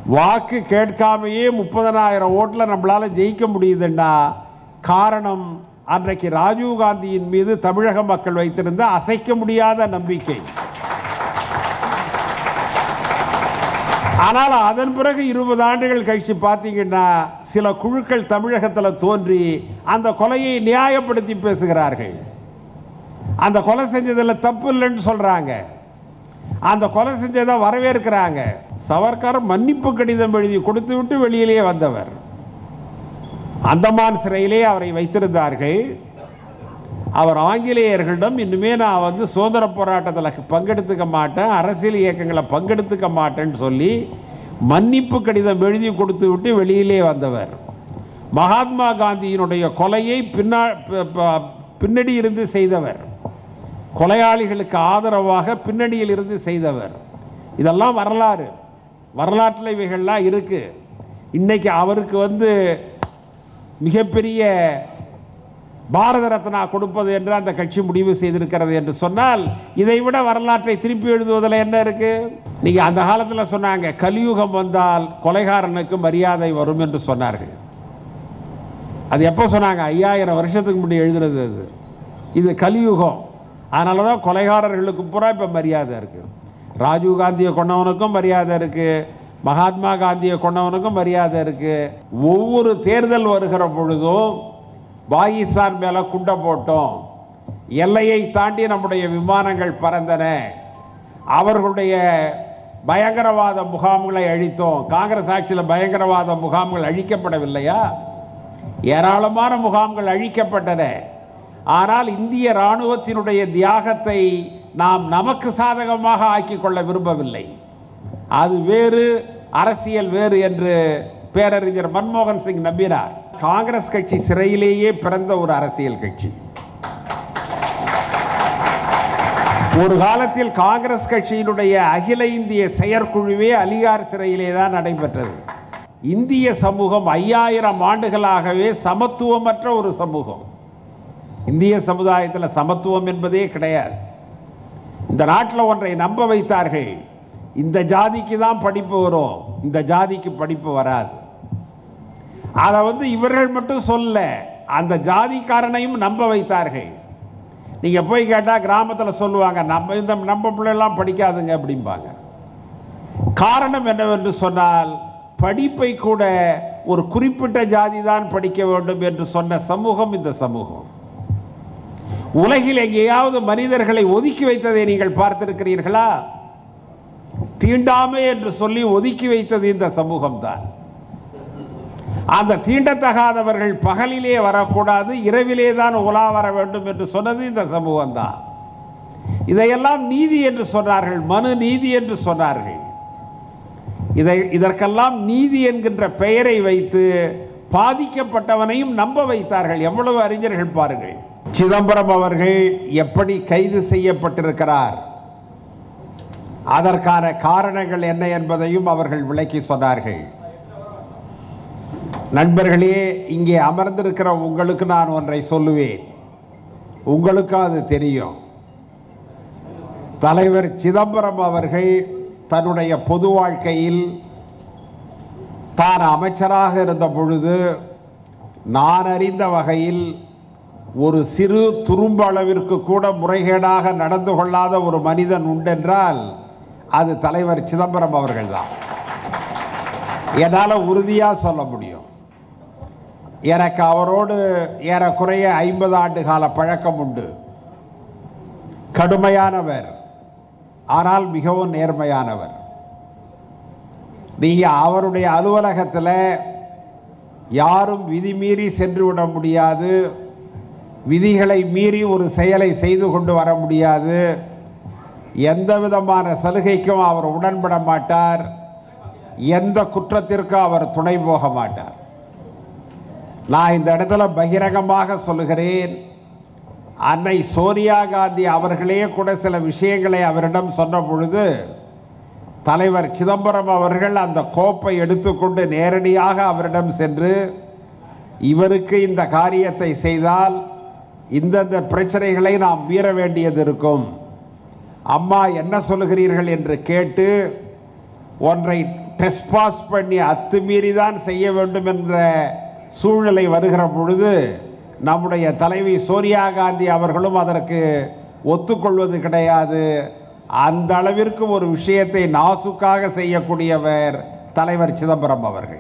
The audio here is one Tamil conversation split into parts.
வாக்கு கேட்காமையே முப்பதனாயிரம் ஓட்டில் நம்மளால் ஜெயிக்க முடியுதுன்னா காரணம் அன்றைக்கு ராஜீவ் காந்தியின் மீது தமிழக மக்கள் வைத்திருந்த அசைக்க முடியாத நம்பிக்கை ஆனால் அதன் பிறகு இருபது ஆண்டுகள் கழிச்சு பார்த்தீங்கன்னா சில குழுக்கள் தமிழகத்தில் தோன்றி அந்த கொலையை நியாயப்படுத்தி பேசுகிறார்கள் அந்த கொலை செஞ்சதில் தப்பு இல்லைன்னு சொல்றாங்க அந்த கொலை செஞ்சதை வரவேற்கிறாங்க சவர்கர் மன்னிப்பு கடிதம் எழுதி கொடுத்து விட்டு வெளியிலே வந்தவர் அந்தமான் சிறையிலே அவரை வைத்திருந்தார்கள் அவர் ஆங்கிலேயர்களிடம் இன்னுமே நான் வந்து சுதந்திர போராட்டத்தில் பங்கெடுத்துக்க மாட்டேன் அரசியல் இயக்கங்களை பங்கெடுத்துக்க மாட்டேன்னு சொல்லி மன்னிப்பு கடிதம் எழுதி கொடுத்து விட்டு வெளியிலே வந்தவர் மகாத்மா காந்தியினுடைய கொலையை பின்னா ப- ப- பின்னடி இருந்து செய்தவர் கொலையாளிகளுக்கு ஆதரவாக பின்னணியில் இருந்து செய்தவர் இதெல்லாம் வரலாறு வரலாற்றில் இவைகள்லாம் இருக்கு இன்னைக்கு அவருக்கு வந்து மிகப்பெரிய பாரத ரத்னா கொடுப்பது என்று அந்த கட்சி முடிவு செய்திருக்கிறது என்று சொன்னால் இதை விட வரலாற்றை திருப்பி எழுதுவதில் என்ன இருக்கு நீங்க அந்த காலத்தில் சொன்னாங்க கலியுகம் வந்தால் கொலைகாரனுக்கு மரியாதை வரும் என்று சொன்னார்கள் அது எப்போ சொன்னாங்க ஐயாயிரம் வருஷத்துக்கு முன்னாடி எழுதுனது அது இது கலியுகம் அதனால தான் கொலைகாரர்களுக்கு பூரா இப்போ மரியாதை இருக்கு ராஜீவ் காந்தியை கொண்டவனுக்கும் மரியாதை இருக்கு மகாத்மா காந்தியை கொண்டவனுக்கும் மரியாதை இருக்கு ஒவ்வொரு தேர்தல் வருகிற பொழுதும் பாகிஸ்தான் மேலே குண்டை போட்டோம் எல்லையை தாண்டி நம்முடைய விமானங்கள் பறந்தன அவர்களுடைய பயங்கரவாத முகாம்களை அழித்தோம் காங்கிரஸ் ஆட்சியில் பயங்கரவாத முகாம்கள் அழிக்கப்படவில்லையா ஏராளமான முகாம்கள் அழிக்கப்பட்டன ஆனால் இந்திய இராணுவத்தினுடைய தியாகத்தை நாம் நமக்கு சாதகமாக ஆக்கிக் கொள்ள விரும்பவில்லை அது வேறு அரசியல் வேறு என்று பேரறிஞர் மன்மோகன் சிங் நம்பினார் காங்கிரஸ் கட்சி சிறையிலேயே பிறந்த ஒரு அரசியல் கட்சி ஒரு காலத்தில் காங்கிரஸ் கட்சியினுடைய அகில இந்திய செயற்குழுவே அலிகார் சிறையிலே தான் நடைபெற்றது இந்திய சமூகம் ஐயாயிரம் ஆண்டுகளாகவே சமத்துவமற்ற ஒரு சமூகம் இந்திய சமுதாயத்தில் சமத்துவம் என்பதே கிடையாது இந்த நாட்டில் ஒன்றை நம்ப வைத்தார்கள் இந்த ஜாதிக்கு தான் படிப்பு வரும் இந்த ஜாதிக்கு படிப்பு வராது அதை வந்து இவர்கள் மட்டும் சொல்ல அந்த ஜாதிக்காரனையும் நம்ப வைத்தார்கள் நீங்க போய் கேட்டால் கிராமத்தில் சொல்லுவாங்க நம்ம இந்த நம்ம பிள்ளைலாம் படிக்காதுங்க அப்படிம்பாங்க காரணம் என்னவென்று சொன்னால் படிப்பை கூட ஒரு குறிப்பிட்ட ஜாதி தான் படிக்க வேண்டும் என்று சொன்ன சமூகம் இந்த சமூகம் உலகில் எங்கேயாவது மனிதர்களை ஒதுக்கி வைத்ததை நீங்கள் பார்த்திருக்கிறீர்களா தீண்டாமை என்று சொல்லி ஒதுக்கி வைத்தது இந்த சமூகம்தான் அந்த தீண்டத்தகாதவர்கள் பகலிலே வரக்கூடாது இரவிலே தான் உலா வர வேண்டும் என்று சொன்னது இந்த சமூகம்தான் இதையெல்லாம் நீதி என்று சொன்னார்கள் மனு நீதி என்று சொன்னார்கள் இதை இதற்கெல்லாம் நீதி என்கின்ற பெயரை வைத்து பாதிக்கப்பட்டவனையும் நம்ப வைத்தார்கள் எவ்வளவு அறிஞர்கள் பாருங்கள் சிதம்பரம் அவர்கள் எப்படி கைது செய்யப்பட்டிருக்கிறார் அதற்கான காரணங்கள் என்ன என்பதையும் அவர்கள் விளக்கி சொன்னார்கள் நண்பர்களே இங்கே அமர்ந்திருக்கிற உங்களுக்கு நான் ஒன்றை சொல்லுவேன் உங்களுக்கும் அது தெரியும் தலைவர் சிதம்பரம் அவர்கள் தன்னுடைய பொது வாழ்க்கையில் தான் அமைச்சராக இருந்த பொழுது நான் அறிந்த வகையில் ஒரு சிறு துரும்பு அளவிற்கு கூட முறைகேடாக நடந்து கொள்ளாத ஒரு மனிதன் உண்டென்றால் அது தலைவர் சிதம்பரம் அவர்கள்தான் என்னால் உறுதியாக சொல்ல முடியும் எனக்கு அவரோடு ஏறக்குறைய ஐம்பது ஆண்டு கால பழக்கம் உண்டு கடுமையானவர் ஆனால் மிகவும் நேர்மையானவர் நீங்க அவருடைய அலுவலகத்தில் யாரும் விதி மீறி சென்று விட முடியாது விதிகளை மீறி ஒரு செயலை செய்து கொண்டு வர முடியாது எந்த விதமான சலுகைக்கும் அவர் உடன்பட மாட்டார் எந்த குற்றத்திற்கும் அவர் துணை போக மாட்டார் நான் இந்த இடத்துல பகிரங்கமாக சொல்லுகிறேன் அன்னை சோனியா காந்தி அவர்களே கூட சில விஷயங்களை அவரிடம் சொன்ன பொழுது தலைவர் சிதம்பரம் அவர்கள் அந்த கோப்பை எடுத்துக்கொண்டு நேரடியாக அவரிடம் சென்று இவருக்கு இந்த காரியத்தை செய்தால் இந்தந்த பிரச்சனைகளை நாம் மீற வேண்டியது இருக்கும் அம்மா என்ன சொல்லுகிறீர்கள் என்று கேட்டு ஒன்றை ட்ரெஸ்பாஸ் பண்ணி அத்துமீறி தான் செய்ய வேண்டும் என்ற சூழ்நிலை வருகிற பொழுது நம்முடைய தலைவி சோனியா காந்தி அவர்களும் அதற்கு ஒத்துக்கொள்வது கிடையாது அந்த அளவிற்கு ஒரு விஷயத்தை நாசுக்காக செய்யக்கூடியவர் தலைவர் சிதம்பரம் அவர்கள்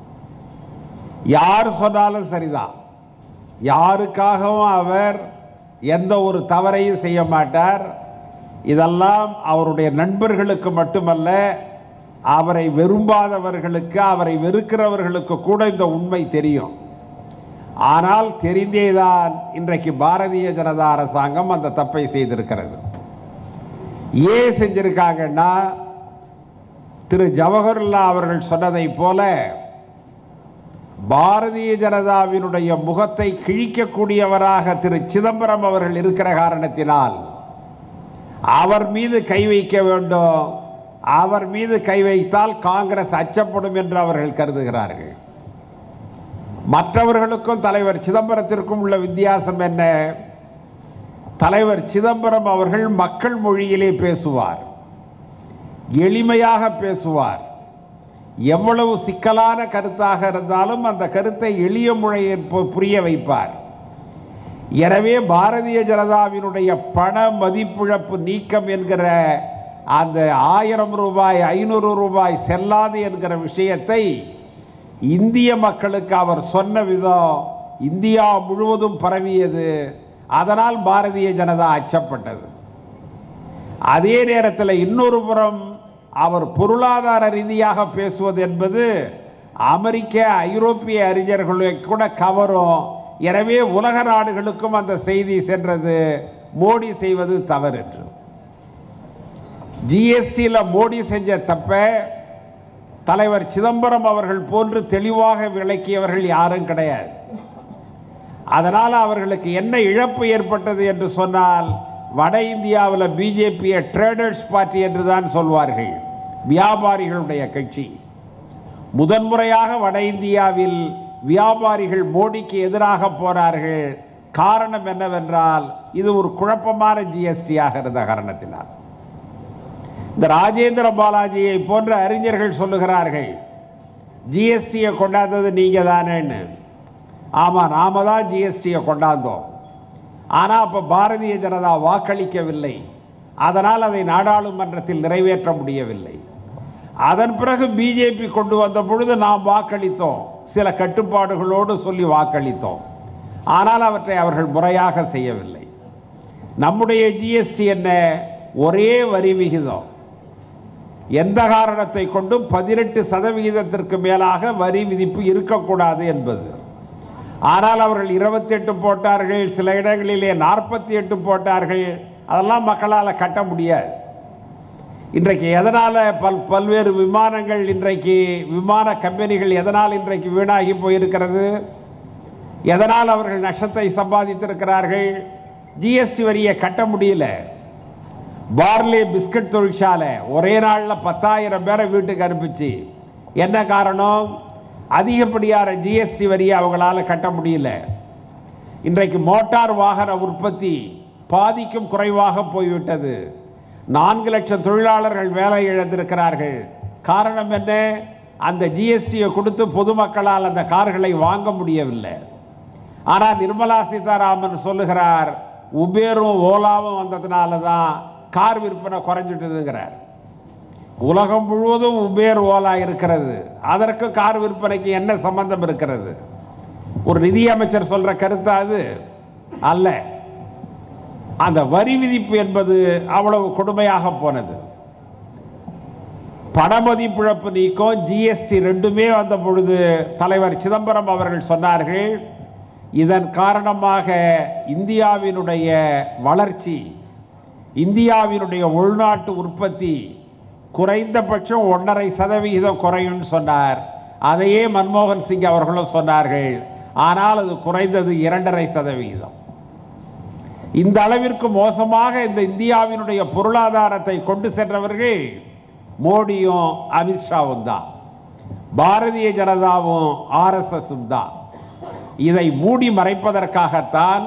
யார் சொன்னாலும் சரிதான் யாருக்காகவும் அவர் எந்த ஒரு தவறையும் செய்ய மாட்டார் இதெல்லாம் அவருடைய நண்பர்களுக்கு மட்டுமல்ல அவரை விரும்பாதவர்களுக்கு அவரை வெறுக்கிறவர்களுக்கு கூட இந்த உண்மை தெரியும் ஆனால் தெரிந்தேதான் இன்றைக்கு பாரதிய ஜனதா அரசாங்கம் அந்த தப்பை செய்திருக்கிறது ஏன் செஞ்சிருக்காங்கன்னா திரு ஜவஹர்லா அவர்கள் சொன்னதைப் போல பாரதிய ஜனதாவினுடைய முகத்தை கிழிக்கக்கூடியவராக திரு சிதம்பரம் அவர்கள் இருக்கிற காரணத்தினால் அவர் மீது கை வைக்க வேண்டும் அவர் மீது கை வைத்தால் காங்கிரஸ் அச்சப்படும் என்று அவர்கள் கருதுகிறார்கள் மற்றவர்களுக்கும் தலைவர் சிதம்பரத்திற்கும் உள்ள வித்தியாசம் என்ன தலைவர் சிதம்பரம் அவர்கள் மக்கள் மொழியிலே பேசுவார் எளிமையாக பேசுவார் எவ்வளவு சிக்கலான கருத்தாக இருந்தாலும் அந்த கருத்தை எளிய முறையில் பு- புரிய வைப்பார் எனவே பாரதிய ஜனதாவினுடைய பண மதிப்பிழப்பு நீக்கம் என்கிற அந்த ஆயிரம் ரூபாய் ஐநூறு ரூபாய் செல்லாது என்கிற விஷயத்தை இந்திய மக்களுக்கு அவர் சொன்ன விதம் இந்தியா முழுவதும் பரவியது அதனால் பாரதிய ஜனதா அச்சப்பட்டது அதே நேரத்தில் இன்னொரு புறம் அவர் பொருளாதார ரீதியாக பேசுவது என்பது அமெரிக்க ஐரோப்பிய அறிஞர்களை கூட கவரும் எனவே உலக நாடுகளுக்கும் அந்த செய்தி சென்றது மோடி செய்வது தவறு என்று ஜிஎஸ்டியில் மோடி செஞ்ச தப்ப தலைவர் சிதம்பரம் அவர்கள் போன்று தெளிவாக விளக்கியவர்கள் யாரும் கிடையாது அதனால் அவர்களுக்கு என்ன இழப்பு ஏற்பட்டது என்று சொன்னால் வட இந்தியாவில் பிஜேபியை ட்ரேடர்ஸ் பார்ட்டி என்று தான் சொல்வார்கள் வியாபாரிகளுடைய கட்சி முதன்முறையாக வட இந்தியாவில் வியாபாரிகள் மோடிக்கு எதிராக போனார்கள் காரணம் என்னவென்றால் இது ஒரு குழப்பமான ஜிஎஸ்டியாக இருந்த காரணத்தினால் இந்த ராஜேந்திர பாலாஜியை போன்ற அறிஞர்கள் சொல்லுகிறார்கள் ஜிஎஸ்டியை கொண்டாந்தது நீங்க தானேன்னு ஆமாம் நாம தான் ஜிஎஸ்டியை கொண்டாந்தோம் ஆனால் அப்போ பாரதிய ஜனதா வாக்களிக்கவில்லை அதனால் அதை நாடாளுமன்றத்தில் நிறைவேற்ற முடியவில்லை அதன் பிறகு பிஜேபி கொண்டு வந்த பொழுது நாம் வாக்களித்தோம் சில கட்டுப்பாடுகளோடு சொல்லி வாக்களித்தோம் ஆனால் அவற்றை அவர்கள் முறையாக செய்யவில்லை நம்முடைய ஜிஎஸ்டி என்ன ஒரே வரி விகிதம் எந்த காரணத்தை கொண்டும் பதினெட்டு சதவிகிதத்திற்கு மேலாக வரி விதிப்பு இருக்கக்கூடாது என்பது ஆனால் அவர்கள் இருபத்தி எட்டு போட்டார்கள் சில இடங்களிலே நாற்பத்தி எட்டு போட்டார்கள் அதெல்லாம் மக்களால் கட்ட முடியாது இன்றைக்கு எதனால் பல் பல்வேறு விமானங்கள் இன்றைக்கு விமான கம்பெனிகள் எதனால் இன்றைக்கு வீணாகி போயிருக்கிறது எதனால் அவர்கள் நஷ்டத்தை சம்பாதித்திருக்கிறார்கள் ஜிஎஸ்டி வரியை கட்ட முடியல பார்லே பிஸ்கட் தொழிற்சாலை ஒரே நாளில் பத்தாயிரம் பேரை வீட்டுக்கு அனுப்பிச்சு என்ன காரணம் அதிகப்படியான ஜிஎஸ்டி வரியை அவங்களால கட்ட முடியல இன்றைக்கு மோட்டார் வாகன உற்பத்தி பாதிக்கும் குறைவாக போய்விட்டது நான்கு லட்சம் தொழிலாளர்கள் வேலை இழந்திருக்கிறார்கள் காரணம் என்ன அந்த ஜிஎஸ்டியை கொடுத்து பொதுமக்களால் அந்த கார்களை வாங்க முடியவில்லை ஆனால் நிர்மலா சீதாராமன் சொல்லுகிறார் உபேரும் ஓலாவும் வந்ததுனால தான் கார் விற்பனை குறைஞ்சிட்டதுங்கிறார் உலகம் முழுவதும் உபேர் ஓலா இருக்கிறது அதற்கு கார் விற்பனைக்கு என்ன சம்பந்தம் இருக்கிறது ஒரு நிதியமைச்சர் சொல்ற கருத்தா அது அல்ல அந்த வரி விதிப்பு என்பது அவ்வளவு கொடுமையாக போனது பணமதிப்பிழப்பு நீக்கம் ஜிஎஸ்டி ரெண்டுமே வந்த பொழுது தலைவர் சிதம்பரம் அவர்கள் சொன்னார்கள் இதன் காரணமாக இந்தியாவினுடைய வளர்ச்சி இந்தியாவினுடைய உள்நாட்டு உற்பத்தி குறைந்தபட்சம் ஒன்றரை சதவிகிதம் குறையும்னு சொன்னார் அதையே மன்மோகன் சிங் அவர்களும் சொன்னார்கள் ஆனால் அது குறைந்தது இரண்டரை சதவிகிதம் இந்த அளவிற்கு மோசமாக இந்த இந்தியாவினுடைய பொருளாதாரத்தை கொண்டு சென்றவர்கள் மோடியும் அமித்ஷாவும் தான் பாரதிய ஜனதாவும் ஆர்எஸ்எஸும் தான் இதை மூடி மறைப்பதற்காகத்தான்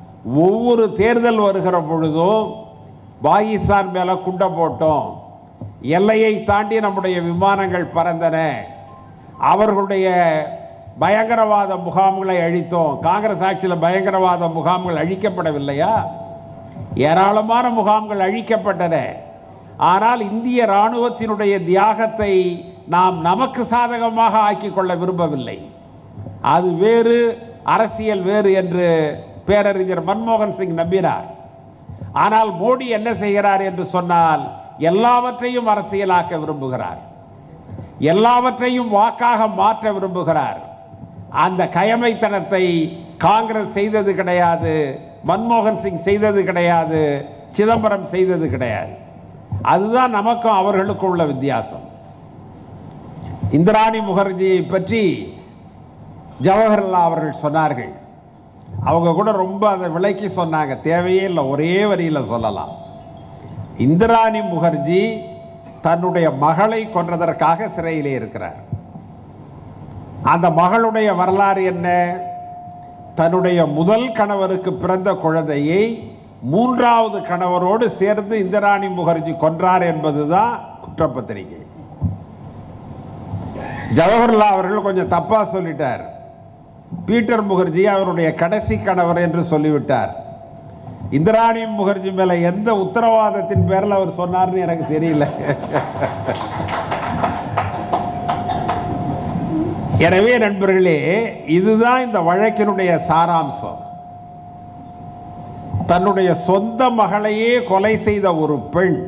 ஒவ்வொரு தேர்தல் வருகிற பொழுதும் பாகிஸ்தான் மேலே குண்டை போட்டோம் எல்லையை தாண்டி நம்முடைய விமானங்கள் பறந்தன அவர்களுடைய பயங்கரவாத முகாம்களை அழித்தோம் காங்கிரஸ் ஆட்சியில் பயங்கரவாத முகாம்கள் அழிக்கப்படவில்லையா ஏராளமான முகாம்கள் அழிக்கப்பட்டன ஆனால் இந்திய இராணுவத்தினுடைய தியாகத்தை நாம் நமக்கு சாதகமாக ஆக்கிக் கொள்ள விரும்பவில்லை அது வேறு அரசியல் வேறு என்று பேரறிஞர் மன்மோகன் சிங் நம்பினார் ஆனால் மோடி என்ன செய்கிறார் என்று சொன்னால் எல்லாவற்றையும் அரசியலாக்க விரும்புகிறார் எல்லாவற்றையும் வாக்காக மாற்ற விரும்புகிறார் அந்த கயமைத்தனத்தை காங்கிரஸ் செய்தது கிடையாது மன்மோகன் சிங் செய்தது கிடையாது சிதம்பரம் செய்தது கிடையாது அதுதான் நமக்கும் அவர்களுக்கும் உள்ள வித்தியாசம் இந்திராணி முகர்ஜியை பற்றி ஜவஹர்லால் அவர்கள் சொன்னார்கள் அவங்க கூட ரொம்ப அதை விலைக்கு சொன்னாங்க தேவையே இல்லை ஒரே வரியில் சொல்லலாம் இந்திராணி முகர்ஜி தன்னுடைய மகளை கொன்றதற்காக சிறையிலே இருக்கிறார் அந்த மகளுடைய வரலாறு என்ன தன்னுடைய முதல் கணவருக்கு பிறந்த குழந்தையை மூன்றாவது கணவரோடு சேர்ந்து இந்திராணி முகர்ஜி கொன்றார் என்பதுதான் குற்றப்பத்திரிகை ஜவஹர்லால் அவர்கள் கொஞ்சம் தப்பா சொல்லிட்டார் பீட்டர் முகர்ஜி அவருடைய கடைசி கணவர் என்று சொல்லிவிட்டார் இந்திராணி முகர்ஜி மேல எந்த உத்தரவாதத்தின் பேரில் அவர் சொன்னார்னு எனக்கு தெரியல எனவே நண்பர்களே இதுதான் இந்த வழக்கினுடைய சாராம்சம் தன்னுடைய சொந்த மகளையே கொலை செய்த ஒரு பெண்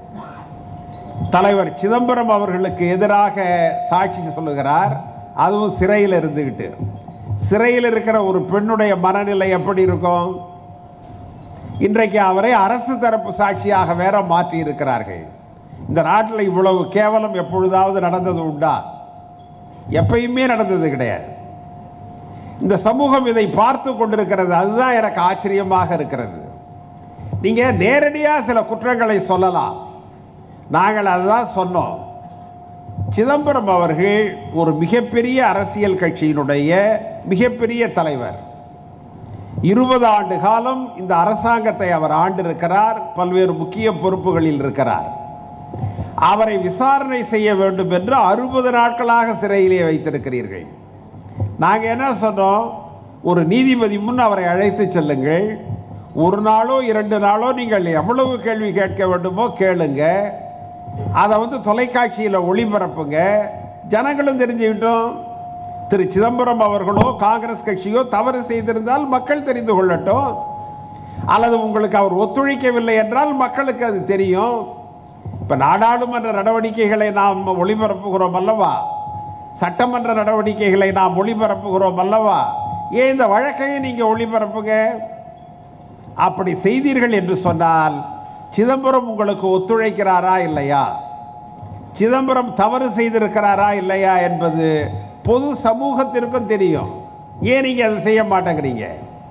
தலைவர் சிதம்பரம் அவர்களுக்கு எதிராக சாட்சி சொல்லுகிறார் அதுவும் சிறையில் இருந்துகிட்டு சிறையில் இருக்கிற ஒரு பெண்ணுடைய மனநிலை எப்படி இருக்கும் இன்றைக்கு அவரை அரசு தரப்பு சாட்சியாக வேற மாற்றி இருக்கிறார்கள் இந்த நாட்டில் இவ்வளவு கேவலம் எப்பொழுதாவது நடந்தது உண்டா எப்பயுமே நடந்தது கிடையாது இந்த சமூகம் இதை பார்த்து கொண்டிருக்கிறது அதுதான் எனக்கு ஆச்சரியமாக இருக்கிறது நீங்க நேரடியா சில குற்றங்களை சொல்லலாம் நாங்கள் அதுதான் சொன்னோம் சிதம்பரம் அவர்கள் ஒரு மிகப்பெரிய அரசியல் கட்சியினுடைய மிகப்பெரிய தலைவர் இருபது ஆண்டு காலம் இந்த அரசாங்கத்தை அவர் ஆண்டிருக்கிறார் பல்வேறு முக்கிய பொறுப்புகளில் இருக்கிறார் அவரை விசாரணை செய்ய வேண்டும் என்று அறுபது நாட்களாக சிறையிலே வைத்திருக்கிறீர்கள் நாங்கள் என்ன சொன்னோம் ஒரு நீதிபதி முன் அவரை அழைத்து செல்லுங்கள் ஒரு நாளோ இரண்டு நாளோ நீங்கள் எவ்வளவு கேள்வி கேட்க வேண்டுமோ கேளுங்க அதை வந்து தொலைக்காட்சியில் ஒளிபரப்புங்க ஜனங்களும் தெரிஞ்சுக்கிட்டோம் திரு சிதம்பரம் அவர்களோ காங்கிரஸ் கட்சியோ தவறு செய்திருந்தால் மக்கள் தெரிந்து கொள்ளட்டும் அல்லது உங்களுக்கு அவர் ஒத்துழைக்கவில்லை என்றால் மக்களுக்கு அது தெரியும் இப்போ நாடாளுமன்ற நடவடிக்கைகளை நாம் ஒளிபரப்புகிறோம் அல்லவா சட்டமன்ற நடவடிக்கைகளை நாம் ஒளிபரப்புகிறோம் அல்லவா ஏன் இந்த வழக்கையும் நீங்கள் ஒளிபரப்புங்க அப்படி செய்தீர்கள் என்று சொன்னால் சிதம்பரம் உங்களுக்கு ஒத்துழைக்கிறாரா இல்லையா சிதம்பரம் தவறு செய்திருக்கிறாரா இல்லையா என்பது பொது சமூகத்திற்கும் தெரியும் ஏன் நீங்க அதை செய்ய மாட்டேங்கிறீங்க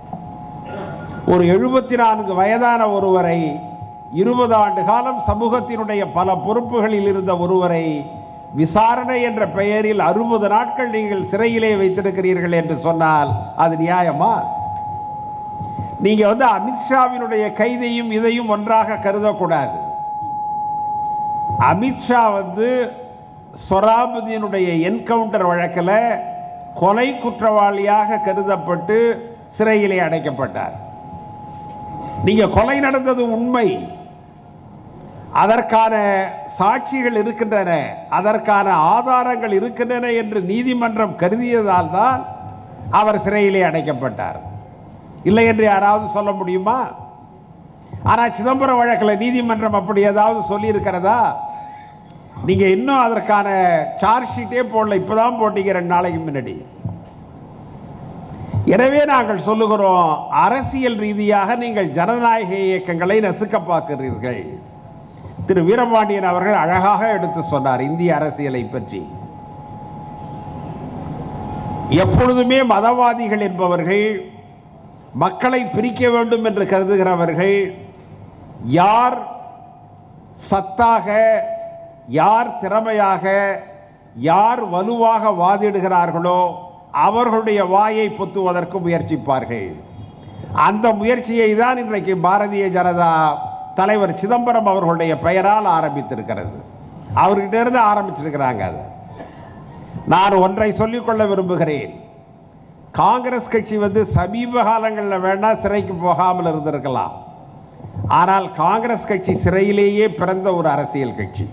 ஒரு எழுபத்தி நான்கு வயதான ஒருவரை இருபது ஆண்டு காலம் சமூகத்தினுடைய பல பொறுப்புகளில் இருந்த ஒருவரை விசாரணை என்ற பெயரில் அறுபது நாட்கள் நீங்கள் சிறையிலே வைத்திருக்கிறீர்கள் என்று சொன்னால் அது நியாயமா நீங்க வந்து அமித்ஷாவினுடைய கைதையும் இதையும் ஒன்றாக கருதக்கூடாது அமித்ஷா வந்து சொராபுதீனுடைய என்கவுண்டர் வழக்கில் கொலை குற்றவாளியாக கருதப்பட்டு சிறையிலே அடைக்கப்பட்டார் நீங்க கொலை நடந்தது உண்மை அதற்கான சாட்சிகள் இருக்கின்றன அதற்கான ஆதாரங்கள் இருக்கின்றன என்று நீதிமன்றம் கருதியதால் தான் அவர் சிறையிலே அடைக்கப்பட்டார் இல்லை என்று யாராவது சொல்ல முடியுமா ஆனால் சிதம்பரம் வழக்கில் நீதிமன்றம் அப்படி ஏதாவது சொல்லி இருக்கிறதா நீங்க இன்னும் அதற்கான சார்ஜ் ஷீட்டே போடல இப்பதான் போட்டீங்க ரெண்டு நாளைக்கு முன்னாடி எனவே நாங்கள் சொல்லுகிறோம் அரசியல் ரீதியாக நீங்கள் ஜனநாயக இயக்கங்களை நசுக்க பார்க்கிறீர்கள் திரு வீரபாண்டியன் அவர்கள் அழகாக எடுத்து சொன்னார் இந்திய அரசியலை பற்றி எப்பொழுதுமே மதவாதிகள் என்பவர்கள் மக்களை பிரிக்க வேண்டும் என்று கருதுகிறவர்கள் யார் சத்தாக யார் திறமையாக யார் வலுவாக வாதிடுகிறார்களோ அவர்களுடைய வாயை பொத்துவதற்கு முயற்சிப்பார்கள் அந்த முயற்சியை தான் இன்றைக்கு பாரதிய ஜனதா தலைவர் சிதம்பரம் அவர்களுடைய பெயரால் ஆரம்பித்திருக்கிறது அவர்கிட்ட இருந்து ஆரம்பிச்சிருக்கிறாங்க அதை நான் ஒன்றை சொல்லிக்கொள்ள விரும்புகிறேன் காங்கிரஸ் கட்சி வந்து சமீப காலங்களில் வேணா சிறைக்கு போகாமல் இருந்திருக்கலாம் ஆனால் காங்கிரஸ் கட்சி சிறையிலேயே பிறந்த ஒரு அரசியல் கட்சி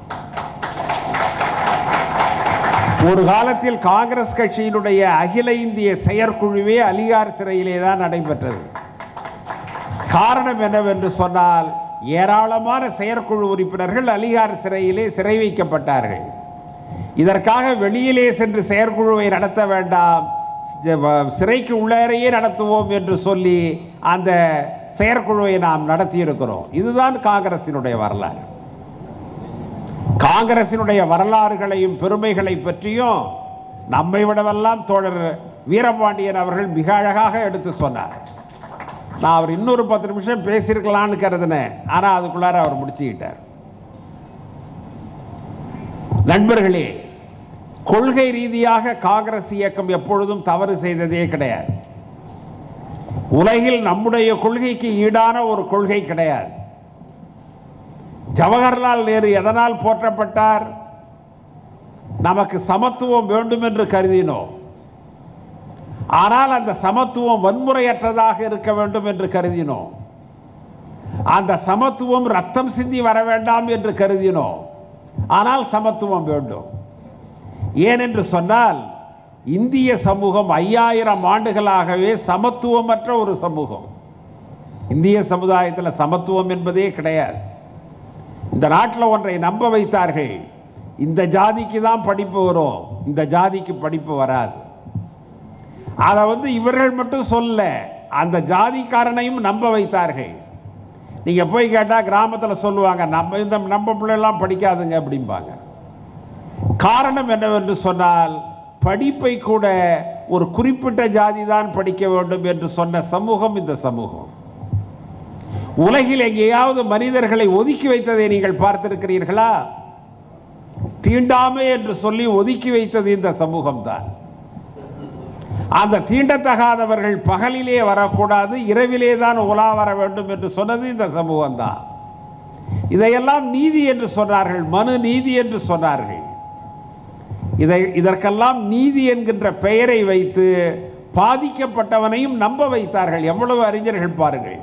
ஒரு காலத்தில் காங்கிரஸ் கட்சியினுடைய அகில இந்திய செயற்குழுவே அலிகார் சிறையிலே தான் நடைபெற்றது காரணம் என்னவென்று சொன்னால் ஏராளமான செயற்குழு உறுப்பினர்கள் அலிகார் சிறையிலே சிறை வைக்கப்பட்டார்கள் இதற்காக வெளியிலே சென்று செயற்குழுவை நடத்த வேண்டாம் சிறைக்கு உள்ளேறையே நடத்துவோம் என்று சொல்லி அந்த செயற்குழுவை நாம் நடத்தியிருக்கிறோம் இதுதான் காங்கிரசினுடைய வரலாறு காங்கிரசினுடைய வரலாறுகளையும் பெருமைகளை பற்றியும் நம்மை விடவெல்லாம் தோழர் வீரபாண்டியன் அவர்கள் மிக அழகாக எடுத்து சொன்னார் நான் அவர் இன்னொரு பத்து நிமிஷம் பேசியிருக்கலான்னு கருதினேன் ஆனால் அதுக்குள்ளார அவர் முடிச்சுக்கிட்டார் நண்பர்களே கொள்கை ரீதியாக காங்கிரஸ் இயக்கம் எப்பொழுதும் தவறு செய்ததே கிடையாது உலகில் நம்முடைய கொள்கைக்கு ஈடான ஒரு கொள்கை கிடையாது ஜவஹர்லால் நேரு எதனால் போற்றப்பட்டார் நமக்கு சமத்துவம் வேண்டும் என்று கருதினோம் ஆனால் அந்த சமத்துவம் வன்முறையற்றதாக இருக்க வேண்டும் என்று கருதினோம் அந்த சமத்துவம் ரத்தம் சிந்தி வர வேண்டாம் என்று கருதினோம் ஆனால் சமத்துவம் வேண்டும் ஏனென்று சொன்னால் இந்திய சமூகம் ஐயாயிரம் ஆண்டுகளாகவே சமத்துவமற்ற ஒரு சமூகம் இந்திய சமுதாயத்தில் சமத்துவம் என்பதே கிடையாது இந்த நாட்டில் ஒன்றை நம்ப வைத்தார்கள் இந்த ஜாதிக்கு தான் படிப்பு வரும் இந்த ஜாதிக்கு படிப்பு வராது அதை வந்து இவர்கள் மட்டும் சொல்ல அந்த ஜாதிக்காரனையும் நம்ப வைத்தார்கள் நீங்கள் போய் கேட்டால் கிராமத்தில் சொல்லுவாங்க நம்ம இந்த நம்ம பிள்ளைலாம் படிக்காதுங்க அப்படிம்பாங்க காரணம் என்னவென்று சொன்னால் படிப்பை கூட ஒரு குறிப்பிட்ட ஜாதி தான் படிக்க வேண்டும் என்று சொன்ன சமூகம் இந்த சமூகம் உலகில் எங்கேயாவது மனிதர்களை ஒதுக்கி வைத்ததை நீங்கள் பார்த்திருக்கிறீர்களா தீண்டாமை என்று சொல்லி ஒதுக்கி வைத்தது இந்த சமூகம் தான் அந்த தீண்டத்தகாதவர்கள் பகலிலே வரக்கூடாது இரவிலே தான் உலா வர வேண்டும் என்று சொன்னது இந்த சமூகம் தான் இதையெல்லாம் நீதி என்று சொன்னார்கள் மனு நீதி என்று சொன்னார்கள் இதை இதற்கெல்லாம் நீதி என்கின்ற பெயரை வைத்து பாதிக்கப்பட்டவனையும் நம்ப வைத்தார்கள் எவ்வளவு அறிஞர்கள் பாருங்கள்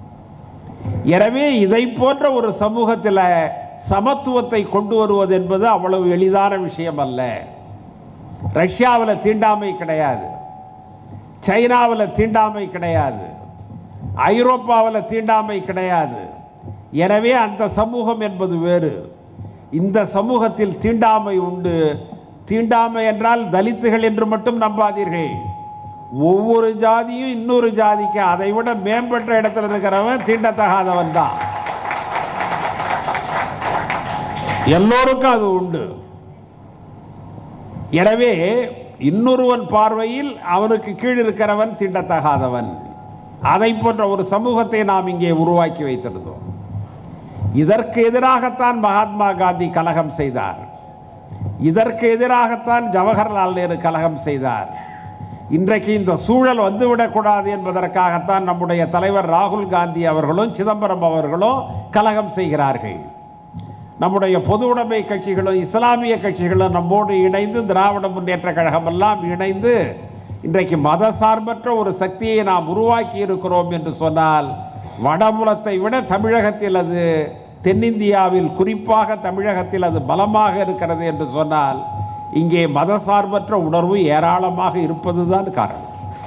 எனவே இதை போன்ற ஒரு சமூகத்தில் சமத்துவத்தை கொண்டு வருவது என்பது அவ்வளவு எளிதான விஷயம் அல்ல ரஷ்யாவில் தீண்டாமை கிடையாது சைனாவில் தீண்டாமை கிடையாது ஐரோப்பாவில் தீண்டாமை கிடையாது எனவே அந்த சமூகம் என்பது வேறு இந்த சமூகத்தில் தீண்டாமை உண்டு தீண்டாமை என்றால் தலித்துகள் என்று மட்டும் நம்பாதீர்கள் ஒவ்வொரு ஜாதியும் இன்னொரு ஜாதிக்கு அதை விட மேம்பட்ட இடத்துல இருக்கிறவன் தீண்டத்தகாதவன் தான் எல்லோருக்கும் அது உண்டு எனவே இன்னொருவன் பார்வையில் அவனுக்கு கீழ் இருக்கிறவன் தீண்டத்தகாதவன் அதை போன்ற ஒரு சமூகத்தை நாம் இங்கே உருவாக்கி வைத்திருந்தோம் இதற்கு எதிராகத்தான் மகாத்மா காந்தி கலகம் செய்தார் இதற்கு எதிராகத்தான் ஜவஹர்லால் நேரு கலகம் செய்தார் இன்றைக்கு இந்த சூழல் வந்துவிடக்கூடாது என்பதற்காகத்தான் நம்முடைய தலைவர் ராகுல் காந்தி அவர்களும் சிதம்பரம் அவர்களும் கலகம் செய்கிறார்கள் நம்முடைய பொது உடைமை கட்சிகளும் இஸ்லாமிய கட்சிகளும் நம்மோடு இணைந்து திராவிட முன்னேற்ற கழகம் எல்லாம் இணைந்து இன்றைக்கு மத சார்பற்ற ஒரு சக்தியை நாம் உருவாக்கி இருக்கிறோம் என்று சொன்னால் வடபுலத்தை விட தமிழகத்தில் அது தென்னிந்தியாவில் குறிப்பாக தமிழகத்தில் அது பலமாக இருக்கிறது என்று சொன்னால் இங்கே மத சார்பற்ற உணர்வு ஏராளமாக இருப்பதுதான் காரணம்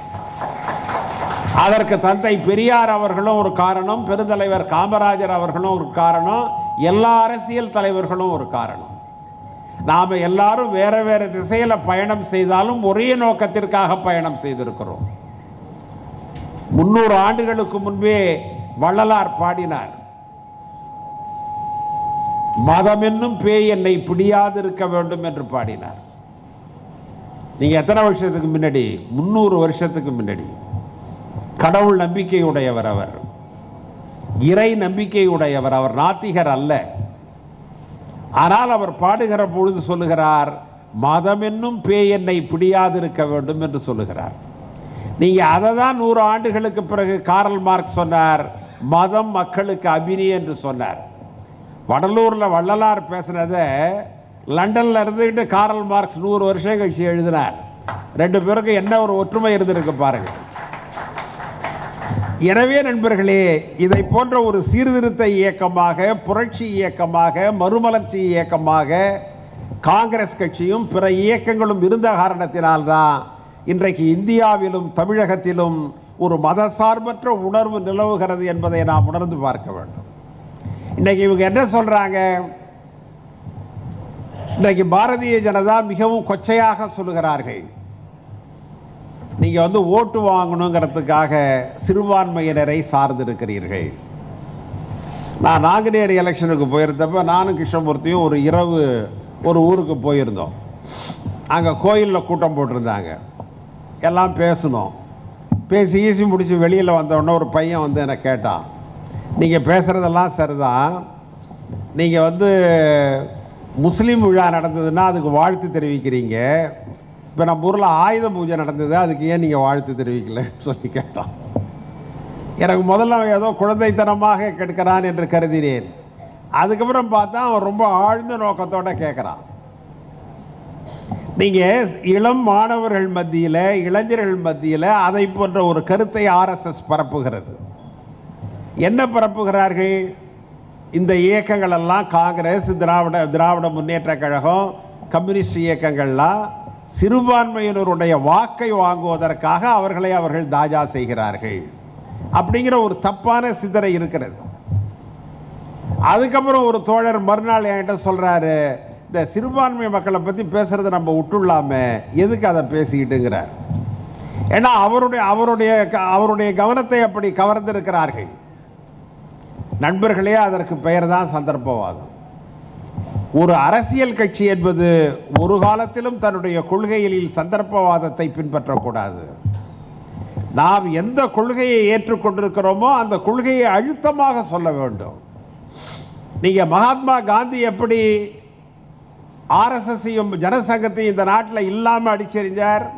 அதற்கு தந்தை பெரியார் அவர்களும் ஒரு காரணம் பெருந்தலைவர் காமராஜர் அவர்களும் ஒரு காரணம் எல்லா அரசியல் தலைவர்களும் ஒரு காரணம் நாம் எல்லாரும் வேற வேற திசையில் பயணம் செய்தாலும் ஒரே நோக்கத்திற்காக பயணம் செய்திருக்கிறோம் முன்னூறு ஆண்டுகளுக்கு முன்பே வள்ளலார் பாடினார் மதம் என்னும் பேய் என்னை பிடியாதிருக்க வேண்டும் என்று பாடினார் நீங்க எத்தனை வருஷத்துக்கு முன்னாடி முன்னூறு வருஷத்துக்கு முன்னாடி கடவுள் நம்பிக்கையுடையவர் அவர் இறை நம்பிக்கையுடையவர் அவர் நாத்திகர் அல்ல ஆனால் அவர் பாடுகிற பொழுது சொல்லுகிறார் மதம் என்னும் பேய் என்னை பிடியாதிருக்க வேண்டும் என்று சொல்லுகிறார் நீங்க அதை தான் நூறு ஆண்டுகளுக்கு பிறகு காரல் மார்க் சொன்னார் மதம் மக்களுக்கு அபினி என்று சொன்னார் வடலூரில் வள்ளலார் பேசுனத லண்டனில் இருந்துக்கிட்டு காரல் மார்க்ஸ் நூறு வருஷம் கழிச்சு எழுதினார் ரெண்டு பேருக்கும் என்ன ஒரு ஒற்றுமை இருந்திருக்கு பாருங்க எனவே நண்பர்களே இதை போன்ற ஒரு சீர்திருத்த இயக்கமாக புரட்சி இயக்கமாக மறுமலர்ச்சி இயக்கமாக காங்கிரஸ் கட்சியும் பிற இயக்கங்களும் இருந்த காரணத்தினால்தான் இன்றைக்கு இந்தியாவிலும் தமிழகத்திலும் ஒரு மதசார்பற்ற உணர்வு நிலவுகிறது என்பதை நாம் உணர்ந்து பார்க்க வேண்டும் இன்னைக்கு இவங்க என்ன சொல்றாங்க இன்னைக்கு பாரதிய ஜனதா மிகவும் கொச்சையாக சொல்லுகிறார்கள் நீங்க வந்து ஓட்டு வாங்கணுங்கிறதுக்காக சிறுபான்மையினரை சார்ந்திருக்கிறீர்கள் நான் நாங்குநேரி எலெக்ஷனுக்கு போயிருந்தப்ப நானும் கிருஷ்ணமூர்த்தியும் ஒரு இரவு ஒரு ஊருக்கு போயிருந்தோம் அங்கே கோயிலில் கூட்டம் போட்டிருந்தாங்க எல்லாம் பேசணும் பேசி ஈசி முடிச்சு வெளியில் வந்தோடனே ஒரு பையன் வந்து என்னை கேட்டான் நீங்கள் பேசுகிறதெல்லாம் சரிதான் நீங்கள் வந்து முஸ்லீம் விழா நடந்ததுன்னா அதுக்கு வாழ்த்து தெரிவிக்கிறீங்க இப்போ நம்ம ஊரில் ஆயுத பூஜை நடந்தது அதுக்கு ஏன் நீங்கள் வாழ்த்து தெரிவிக்கலன்னு சொல்லி கேட்டான் எனக்கு முதல்ல அவன் ஏதோ குழந்தைத்தனமாக கேட்கிறான் என்று கருதினேன் அதுக்கப்புறம் பார்த்தா அவன் ரொம்ப ஆழ்ந்த நோக்கத்தோட கேட்குறான் நீங்க இளம் மாணவர்கள் மத்தியில் இளைஞர்கள் மத்தியில் அதை போன்ற ஒரு கருத்தை ஆர்எஸ்எஸ் பரப்புகிறது என்ன பரப்புகிறார்கள் இந்த இயக்கங்கள் எல்லாம் காங்கிரஸ் திராவிட திராவிட முன்னேற்ற கழகம் கம்யூனிஸ்ட் இயக்கங்கள்லாம் சிறுபான்மையினருடைய வாக்கை வாங்குவதற்காக அவர்களை அவர்கள் தாஜா செய்கிறார்கள் அப்படிங்கிற ஒரு தப்பான சிந்தனை இருக்கிறது அதுக்கப்புறம் ஒரு தோழர் மறுநாள் என்கிட்ட சொல்றாரு இந்த சிறுபான்மை மக்களை பத்தி பேசுறதை நம்ம விட்டுள்ளாம எதுக்கு அதை பேசிக்கிட்டுங்கிறார் ஏன்னா அவருடைய அவருடைய அவருடைய கவனத்தை அப்படி கவர்ந்திருக்கிறார்கள் நண்பர்களே அதற்கு பெயர் தான் சந்தர்ப்பவாதம் ஒரு அரசியல் கட்சி என்பது ஒரு காலத்திலும் தன்னுடைய கொள்கையில் சந்தர்ப்பவாதத்தை பின்பற்றக்கூடாது நாம் எந்த கொள்கையை ஏற்றுக்கொண்டிருக்கிறோமோ அந்த கொள்கையை அழுத்தமாக சொல்ல வேண்டும் நீங்க மகாத்மா காந்தி எப்படி ஆர்எஸ்எஸ்ஸையும் ஜனசங்கத்தையும் இந்த நாட்டில் இல்லாம அடிச்செறிஞ்சார்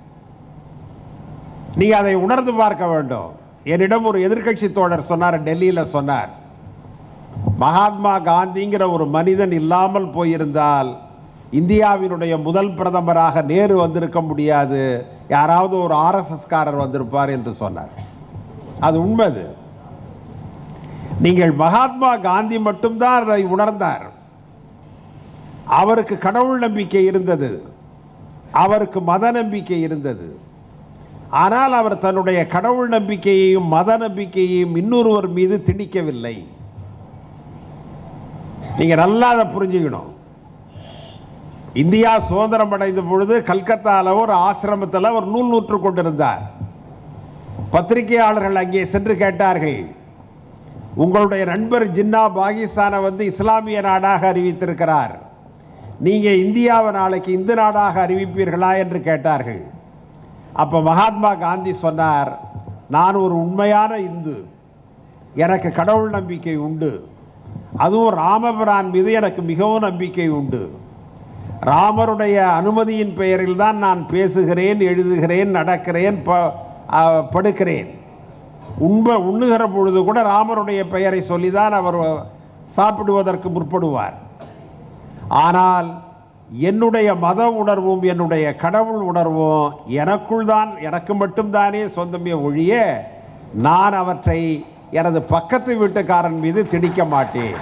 நீங்க அதை உணர்ந்து பார்க்க வேண்டும் என்னிடம் ஒரு எதிர்க்கட்சி தோழர் சொன்னார் டெல்லியில் சொன்னார் மகாத்மா காந்திங்கிற ஒரு மனிதன் இல்லாமல் போயிருந்தால் இந்தியாவினுடைய முதல் பிரதமராக நேரு வந்திருக்க முடியாது யாராவது ஒரு ஆர்எஸ்எஸ் காரர் வந்திருப்பார் என்று சொன்னார் அது உண்மைது நீங்கள் மகாத்மா காந்தி மட்டும்தான் அதை உணர்ந்தார் அவருக்கு கடவுள் நம்பிக்கை இருந்தது அவருக்கு மத நம்பிக்கை இருந்தது ஆனால் அவர் தன்னுடைய கடவுள் நம்பிக்கையையும் மத நம்பிக்கையையும் இன்னொருவர் மீது திணிக்கவில்லை நீங்க நல்லா அதை புரிஞ்சுக்கணும் இந்தியா சுதந்திரம் அடைந்த பொழுது கல்கத்தாவில் ஒரு ஆசிரமத்தில் ஒரு நூல் நூற்று கொண்டிருந்தார் பத்திரிகையாளர்கள் அங்கே சென்று கேட்டார்கள் உங்களுடைய நண்பர் ஜின்னா பாகிஸ்தானை வந்து இஸ்லாமிய நாடாக அறிவித்திருக்கிறார் நீங்க இந்தியாவை நாளைக்கு இந்து நாடாக அறிவிப்பீர்களா என்று கேட்டார்கள் அப்ப மகாத்மா காந்தி சொன்னார் நான் ஒரு உண்மையான இந்து எனக்கு கடவுள் நம்பிக்கை உண்டு அதுவும் ராமபிரான் மீது எனக்கு மிகவும் நம்பிக்கை உண்டு ராமருடைய அனுமதியின் பெயரில் தான் நான் பேசுகிறேன் எழுதுகிறேன் நடக்கிறேன் ப- அ, படுக்கிறேன் உண்ப உண்ணுகிற பொழுது கூட ராமருடைய பெயரை சொல்லிதான் அவர் சாப்பிடுவதற்கு முற்படுவார் ஆனால் என்னுடைய மத உணர்வும் என்னுடைய கடவுள் உணர்வும் எனக்குள் தான் எனக்கு மட்டும்தானே சொந்தமே ஒழிய நான் அவற்றை எனது பக்கத்து வீட்டுக்காரன் மீது திணிக்க மாட்டேன்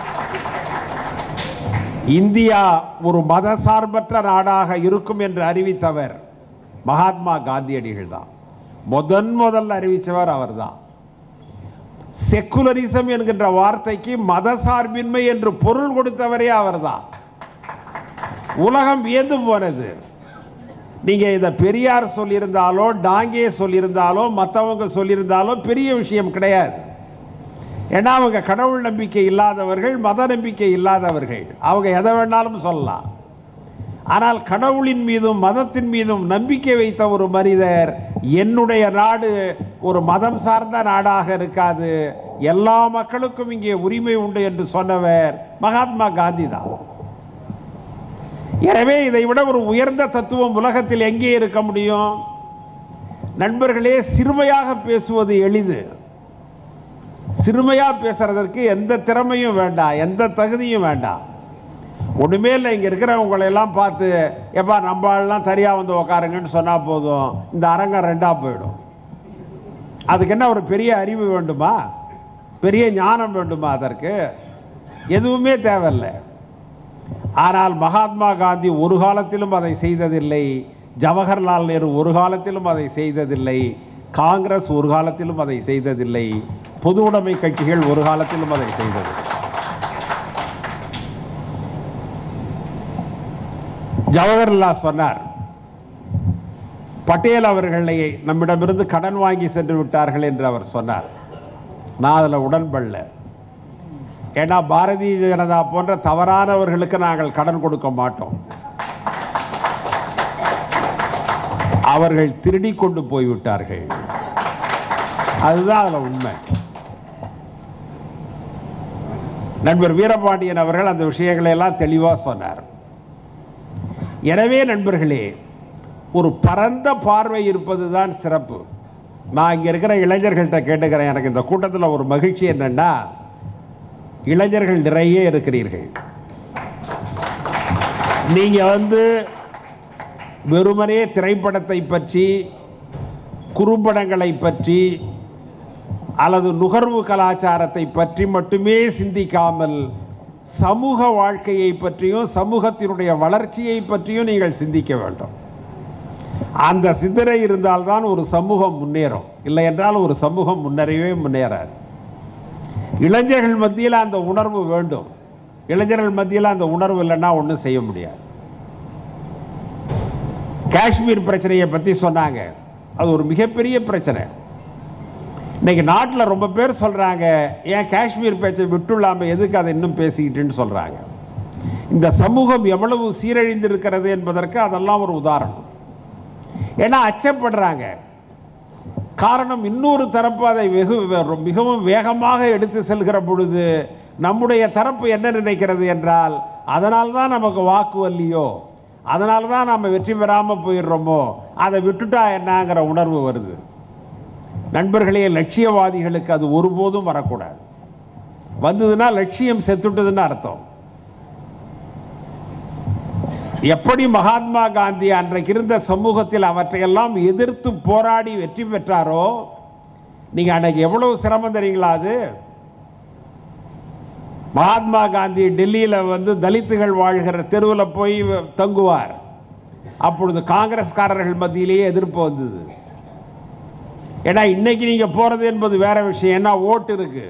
இந்தியா ஒரு மதசார்பற்ற நாடாக இருக்கும் என்று அறிவித்தவர் மகாத்மா காந்தியடிகள் தான் முதன் முதல்ல அறிவித்தவர் அவர்தான் செக்குலரிசம் என்கின்ற வார்த்தைக்கு மதசார்பின்மை என்று பொருள் கொடுத்தவரே அவர்தான் உலகம் வியந்து போனது நீங்க இதை பெரியார் சொல்லியிருந்தாலோ டாங்கே சொல்லியிருந்தாலோ மற்றவங்க சொல்லியிருந்தாலோ பெரிய விஷயம் கிடையாது ஏன்னா அவங்க கடவுள் நம்பிக்கை இல்லாதவர்கள் மத நம்பிக்கை இல்லாதவர்கள் அவங்க எதை வேணாலும் சொல்லலாம் ஆனால் கடவுளின் மீதும் மதத்தின் மீதும் நம்பிக்கை வைத்த ஒரு மனிதர் என்னுடைய நாடு ஒரு மதம் சார்ந்த நாடாக இருக்காது எல்லா மக்களுக்கும் இங்கே உரிமை உண்டு என்று சொன்னவர் மகாத்மா காந்தி தான் எனவே இதை விட ஒரு உயர்ந்த தத்துவம் உலகத்தில் எங்கே இருக்க முடியும் நண்பர்களே சிறுமையாக பேசுவது எளிது சிறுமையா பேசுறதற்கு எந்த திறமையும் வேண்டாம் எந்த தகுதியும் வேண்டாம் ஒண்ணுமே இல்லை இங்க இருக்கிறவங்களை எல்லாம் பார்த்து எப்பா நம்ம ஆள்லாம் சரியா வந்து உக்காருங்கன்னு சொன்னா போதும் இந்த அரங்கம் ரெண்டா போயிடும் அதுக்கு என்ன ஒரு பெரிய அறிவு வேண்டுமா பெரிய ஞானம் வேண்டுமா அதற்கு எதுவுமே தேவையில்லை ஆனால் மகாத்மா காந்தி ஒரு காலத்திலும் அதை செய்ததில்லை ஜவஹர்லால் நேரு ஒரு காலத்திலும் அதை செய்ததில்லை காங்கிரஸ் ஒரு காலத்திலும் அதை செய்ததில்லை பொது உடைமை கட்சிகள் ஒரு காலத்திலும் அதை செய்தது ஜவஹர்லால் சொன்னார் பட்டேல் அவர்களை நம்மிடமிருந்து கடன் வாங்கி சென்று விட்டார்கள் என்று அவர் சொன்னார் நான் அதில் உடன்படல ஏன்னா பாரதிய ஜனதா போன்ற தவறானவர்களுக்கு நாங்கள் கடன் கொடுக்க மாட்டோம் அவர்கள் திருடி கொண்டு போய்விட்டார்கள் அதுதான் அதில் உண்மை நண்பர் வீரபாண்டியன் அவர்கள் அந்த விஷயங்களை எல்லாம் தெளிவாக சொன்னார் எனவே நண்பர்களே ஒரு பரந்த பார்வை இருப்பது தான் சிறப்பு நான் இங்கே இருக்கிற இளைஞர்கள்ட்ட கேட்டுக்கிறேன் எனக்கு இந்த கூட்டத்தில் ஒரு மகிழ்ச்சி என்னன்னா இளைஞர்கள் நிறைய இருக்கிறீர்கள் நீங்க வந்து வெறுமனே திரைப்படத்தை பற்றி குறும்படங்களை பற்றி அல்லது நுகர்வு கலாச்சாரத்தை பற்றி மட்டுமே சிந்திக்காமல் சமூக வாழ்க்கையை பற்றியும் சமூகத்தினுடைய வளர்ச்சியை பற்றியும் நீங்கள் சிந்திக்க வேண்டும் அந்த சிந்தனை இருந்தால்தான் ஒரு சமூகம் முன்னேறும் இல்லை என்றால் ஒரு சமூகம் முன்னேறவே முன்னேறாது இளைஞர்கள் மத்தியில் அந்த உணர்வு வேண்டும் இளைஞர்கள் மத்தியில் அந்த உணர்வு இல்லைன்னா ஒன்றும் செய்ய முடியாது காஷ்மீர் பிரச்சனையை பற்றி சொன்னாங்க அது ஒரு மிகப்பெரிய பிரச்சனை இன்னைக்கு நாட்டில் ரொம்ப பேர் சொல்றாங்க ஏன் காஷ்மீர் பேச்சை விட்டுள்ளாம எதுக்கு அதை இன்னும் பேசிக்கிட்டுன்னு சொல்றாங்க இந்த சமூகம் எவ்வளவு சீரழிந்திருக்கிறது என்பதற்கு அதெல்லாம் ஒரு உதாரணம் ஏன்னா அச்சப்படுறாங்க காரணம் இன்னொரு தரப்பு அதை வெகு மிகவும் வேகமாக எடுத்து செல்கிற பொழுது நம்முடைய தரப்பு என்ன நினைக்கிறது என்றால் அதனால தான் நமக்கு வாக்கு வரலையோ அதனால தான் நம்ம வெற்றி பெறாமல் போயிடுறோமோ அதை விட்டுட்டா என்னங்கிற உணர்வு வருது நண்பர்களே லட்சியவாதிகளுக்கு அது ஒருபோதும் வரக்கூடாது வந்ததுன்னா லட்சியம் செத்துட்டதுன்னு அர்த்தம் எப்படி மகாத்மா காந்தி அன்றைக்கு இருந்த சமூகத்தில் அவற்றையெல்லாம் எதிர்த்து போராடி வெற்றி பெற்றாரோ நீங்க அன்னைக்கு எவ்வளவு சிரமம் தெரியுங்களா அது மகாத்மா காந்தி டெல்லியில வந்து தலித்துகள் வாழ்கிற தெருவில் போய் தங்குவார் அப்பொழுது காங்கிரஸ்காரர்கள் மத்தியிலேயே எதிர்ப்பு வந்தது ஏன்னா இன்னைக்கு நீங்க போறது என்பது வேற விஷயம் ஏன்னா ஓட்டு இருக்கு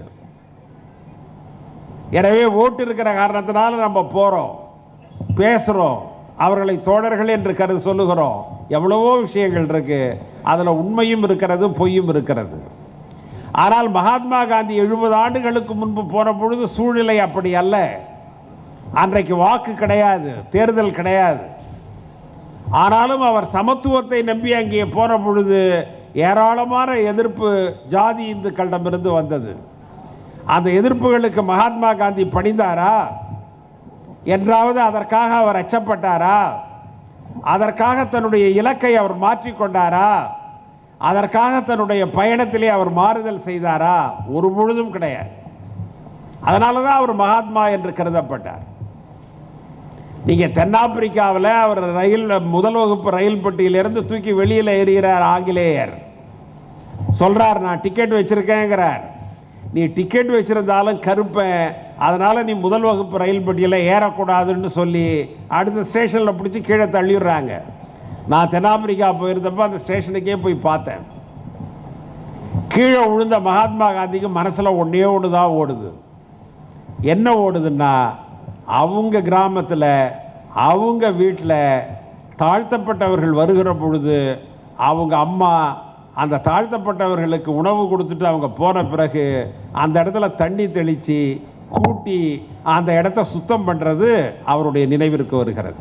எனவே ஓட்டு இருக்கிற காரணத்தினால நம்ம போறோம் பேசுறோம் அவர்களை தோழர்கள் என்று கருது சொல்லுகிறோம் எவ்வளவோ விஷயங்கள் இருக்கு அதுல உண்மையும் இருக்கிறது பொய்யும் இருக்கிறது ஆனால் மகாத்மா காந்தி எழுபது ஆண்டுகளுக்கு முன்பு போன பொழுது சூழ்நிலை அப்படி அல்ல அன்றைக்கு வாக்கு கிடையாது தேர்தல் கிடையாது ஆனாலும் அவர் சமத்துவத்தை நம்பி அங்கே போன பொழுது ஏராளமான எதிர்ப்பு ஜாதி இந்துக்களிடமிருந்து வந்தது அந்த எதிர்ப்புகளுக்கு மகாத்மா காந்தி பணிந்தாரா என்றாவது அதற்காக அவர் அச்சப்பட்டாரா அதற்காக தன்னுடைய இலக்கை அவர் மாற்றிக்கொண்டாரா அதற்காக தன்னுடைய பயணத்திலே அவர் மாறுதல் செய்தாரா ஒரு பொழுதும் கிடையாது அதனால தான் அவர் மகாத்மா என்று கருதப்பட்டார் நீங்க தென்னாப்பிரிக்காவில் அவர் ரயில் முதல் வகுப்பு ரயில் பெட்டியிலிருந்து தூக்கி வெளியில் எறிகிறார் ஆங்கிலேயர் சொல்றார் நான் டிக்கெட் வச்சிருக்கேங்கிறார் நீ டிக்கெட் வச்சிருந்தாலும் கருப்பேன் அதனால நீ முதல் வகுப்பு ரயில் பெட்டியில் ஏறக்கூடாதுன்னு சொல்லி அடுத்த ஸ்டேஷனில் பிடிச்சி கீழே தள்ளிடுறாங்க நான் தென்னாப்பிரிக்கா போயிருந்தப்ப அந்த ஸ்டேஷனுக்கே போய் பார்த்தேன் கீழே விழுந்த மகாத்மா காந்திக்கு மனசில் ஒன்றே ஒன்று தான் ஓடுது என்ன ஓடுதுன்னா அவங்க கிராமத்தில் அவங்க வீட்டில் தாழ்த்தப்பட்டவர்கள் வருகிற பொழுது அவங்க அம்மா அந்த தாழ்த்தப்பட்டவர்களுக்கு உணவு கொடுத்துட்டு அவங்க போன பிறகு அந்த இடத்துல தண்ணி தெளித்து கூட்டி அந்த இடத்த சுத்தம் பண்ணுறது அவருடைய நினைவிற்கு வருகிறது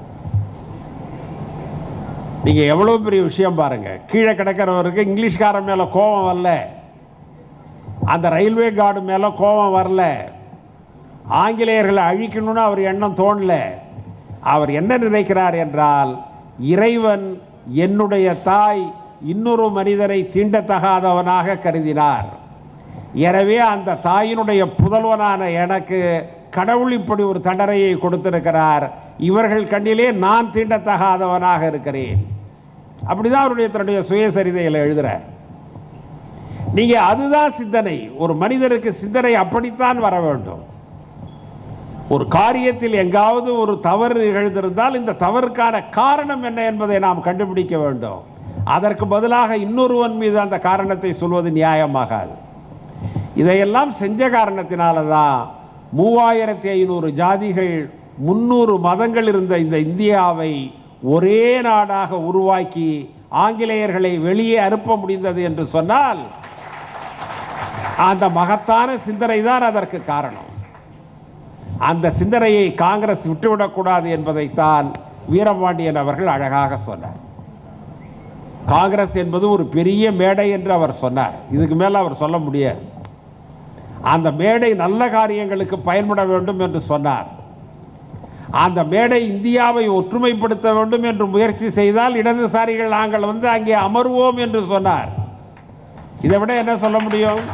நீங்கள் எவ்வளோ பெரிய விஷயம் பாருங்க கீழே கிடக்கிறவருக்கு இங்கிலீஷ்காரன் மேலே கோபம் வரல அந்த ரயில்வே கார்டு மேலே கோபம் வரல ஆங்கிலேயர்களை அழிக்கணும்னு அவர் எண்ணம் தோணல அவர் என்ன நினைக்கிறார் என்றால் இறைவன் என்னுடைய தாய் இன்னொரு மனிதரை தீண்டத்தகாதவனாக கருதினார் எனவே அந்த தாயினுடைய புதல்வனான எனக்கு கடவுள் இப்படி ஒரு தண்டனையை கொடுத்திருக்கிறார் இவர்கள் கண்ணிலே நான் தீண்டத்தகாதவனாக இருக்கிறேன் அப்படிதான் அவருடைய தன்னுடைய சுயசரிதையில் எழுதுறார் நீங்க அதுதான் சிந்தனை ஒரு மனிதருக்கு சிந்தனை அப்படித்தான் வர வேண்டும் ஒரு காரியத்தில் எங்காவது ஒரு தவறு நிகழ்ந்திருந்தால் இந்த தவறுக்கான காரணம் என்ன என்பதை நாம் கண்டுபிடிக்க வேண்டும் அதற்கு பதிலாக இன்னொருவன் மீது அந்த காரணத்தை சொல்வது நியாயமாகாது இதையெல்லாம் செஞ்ச காரணத்தினால தான் மூவாயிரத்தி ஐநூறு ஜாதிகள் முன்னூறு மதங்கள் இருந்த இந்த இந்தியாவை ஒரே நாடாக உருவாக்கி ஆங்கிலேயர்களை வெளியே அனுப்ப முடிந்தது என்று சொன்னால் அந்த மகத்தான சிந்தனை தான் அதற்கு காரணம் அந்த சிந்தனையை காங்கிரஸ் விட்டுவிடக்கூடாது என்பதைத்தான் வீரபாண்டியன் அவர்கள் அழகாக சொன்னார் காங்கிரஸ் என்பது ஒரு பெரிய மேடை என்று அவர் சொன்னார் இதுக்கு மேல அவர் சொல்ல முடியாது அந்த மேடை நல்ல காரியங்களுக்கு பயன்பட வேண்டும் என்று சொன்னார் அந்த மேடை இந்தியாவை ஒற்றுமைப்படுத்த வேண்டும் என்று முயற்சி செய்தால் இடதுசாரிகள் நாங்கள் வந்து அங்கே அமர்வோம் என்று சொன்னார் இதை விட என்ன சொல்ல முடியும்